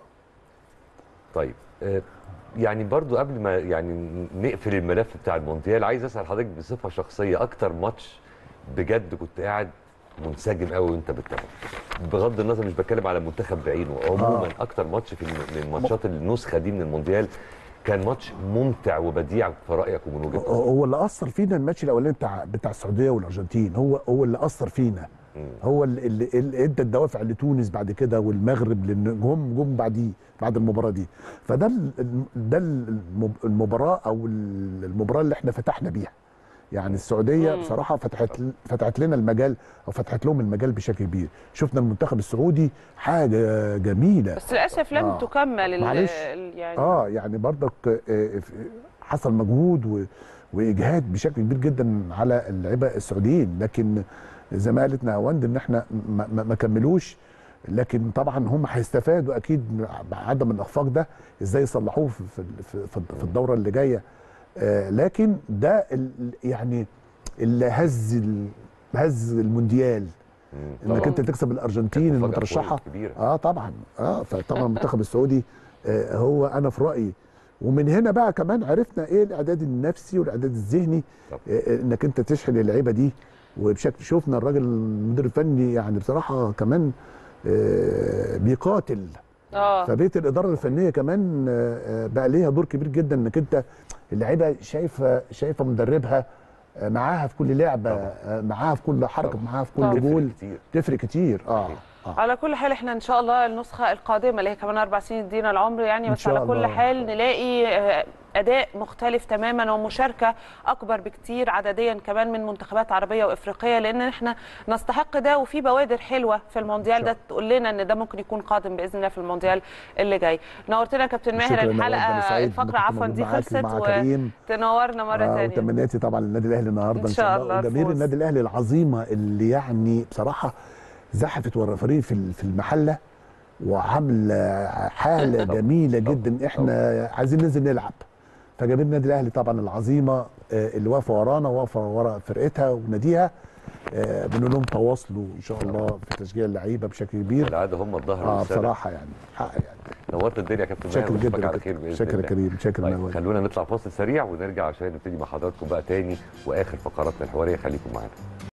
Speaker 3: طيب آه، يعني برضو قبل ما يعني نقفل الملف بتاع المونديال عايز اسال حضرتك بصفه شخصيه اكتر ماتش بجد كنت قاعد منسجم قوي وانت بتتابعه بغض النظر مش بتكلم على المنتخب بعينه عموما
Speaker 2: آه.
Speaker 3: اكتر ماتش في الم- من ماتشات النسخه دي من المونديال كان ماتش ممتع وبديع في رايك ومن وجهه نظرك
Speaker 2: هو اللي اثر فينا الماتش الاولاني بتاع بتاع السعوديه والارجنتين هو هو اللي اثر فينا
Speaker 3: مم.
Speaker 2: هو اللي, اللي, اللي ادى الدوافع لتونس بعد كده والمغرب لان جم جم بعديه بعد المباراه دي فده ال- ده المب- المباراه او المباراه اللي احنا فتحنا بيها يعني السعوديه
Speaker 1: مم.
Speaker 2: بصراحه فتحت فتحت لنا المجال او فتحت لهم المجال بشكل كبير شفنا المنتخب السعودي حاجه جميله
Speaker 1: بس للاسف لم
Speaker 2: آه.
Speaker 1: تكمل ال-
Speaker 2: معلش.
Speaker 1: ال- يعني
Speaker 2: اه يعني برضك آه، آه، حصل مجهود و- واجهاد بشكل كبير جدا على اللعيبه السعوديين لكن زي ما قالت نهاوند ان احنا ما, ما, ما كملوش لكن طبعا هم هيستفادوا اكيد بعدم الاخفاق ده ازاي يصلحوه في في في, في الدوره اللي جايه آه لكن ده ال- يعني اللي هز ال- هز المونديال
Speaker 3: مم.
Speaker 2: انك
Speaker 3: طبعاً.
Speaker 2: انت تكسب الارجنتين
Speaker 3: كانت مفاجأة
Speaker 2: المترشحه
Speaker 3: كبيرة.
Speaker 2: اه طبعا اه فطبعا المنتخب السعودي آه هو انا في رايي ومن هنا بقى كمان عرفنا ايه الاعداد النفسي والاعداد الذهني
Speaker 3: طب.
Speaker 2: آه آه، انك انت تشحن اللعيبه دي وبشكل شفنا الراجل المدير الفني يعني بصراحه كمان آه بيقاتل
Speaker 1: اه
Speaker 2: فبيت الاداره الفنيه كمان آه، آه، بقى ليها دور كبير جدا انك انت اللعيبه شايفه شايفه مدربها آه، معاها في كل لعبه
Speaker 3: طبعا.
Speaker 2: آه، معاها في كل حركه
Speaker 3: طبعا.
Speaker 2: معاها في
Speaker 1: طبعا.
Speaker 2: كل
Speaker 3: تفرق
Speaker 2: جول
Speaker 3: كتير.
Speaker 2: تفرق كتير اه
Speaker 3: أكيد.
Speaker 2: اه
Speaker 1: على كل حال احنا ان شاء الله النسخه القادمه اللي هي كمان اربع سنين تدينا العمر يعني
Speaker 2: إن
Speaker 1: بس
Speaker 2: شاء
Speaker 1: على كل
Speaker 2: الله.
Speaker 1: حال نلاقي آه، اداء مختلف تماما ومشاركه اكبر بكتير عدديا كمان من منتخبات عربيه وافريقيه لان احنا نستحق ده وفي بوادر حلوه في المونديال ده تقول لنا ان ده ممكن يكون قادم باذن الله في المونديال اللي جاي نورتنا يا كابتن ماهر
Speaker 2: شكراً يا
Speaker 1: الحلقه
Speaker 2: رب، أنا سعيد إني
Speaker 1: الفقره
Speaker 2: كنت
Speaker 1: عفوا
Speaker 2: موجود
Speaker 1: دي
Speaker 2: معاكي
Speaker 1: خلصت
Speaker 2: ومع كريم.
Speaker 1: وتنورنا مره
Speaker 2: آه
Speaker 1: ثانيه
Speaker 2: وتمنياتي طبعا للنادي الاهلي النهارده
Speaker 1: إن
Speaker 2: ان
Speaker 1: شاء
Speaker 2: شاء
Speaker 1: الله
Speaker 2: الله وجماهير
Speaker 1: الفوز.
Speaker 2: النادي الاهلي العظيمه اللي يعني بصراحه زحفت ورا فريق في ال- في المحله وعامله حاله
Speaker 3: طبعاً.
Speaker 2: جميله
Speaker 3: طبعاً.
Speaker 2: جدا احنا عايزين ننزل نلعب فجماهير النادي الاهلي طبعا العظيمه آه، اللي واقفه ورانا واقفه ورا فرقتها وناديها آه، بنقول لهم تواصلوا ان شاء الله في تشجيع اللعيبه بشكل كبير
Speaker 3: العاده هم الظهر
Speaker 2: اه
Speaker 3: والسند.
Speaker 2: بصراحه يعني حق يعني
Speaker 3: نورت الدنيا يا كابتن ماهر
Speaker 2: شكرا
Speaker 3: ونشوفك
Speaker 2: جدا
Speaker 3: على خير باذن
Speaker 2: شكرا
Speaker 3: الله
Speaker 2: كريم شكرا
Speaker 3: طيب
Speaker 2: نوال.
Speaker 3: خلونا نطلع فاصل سريع ونرجع عشان نبتدي مع حضراتكم بقى تاني واخر فقراتنا الحواريه خليكم معانا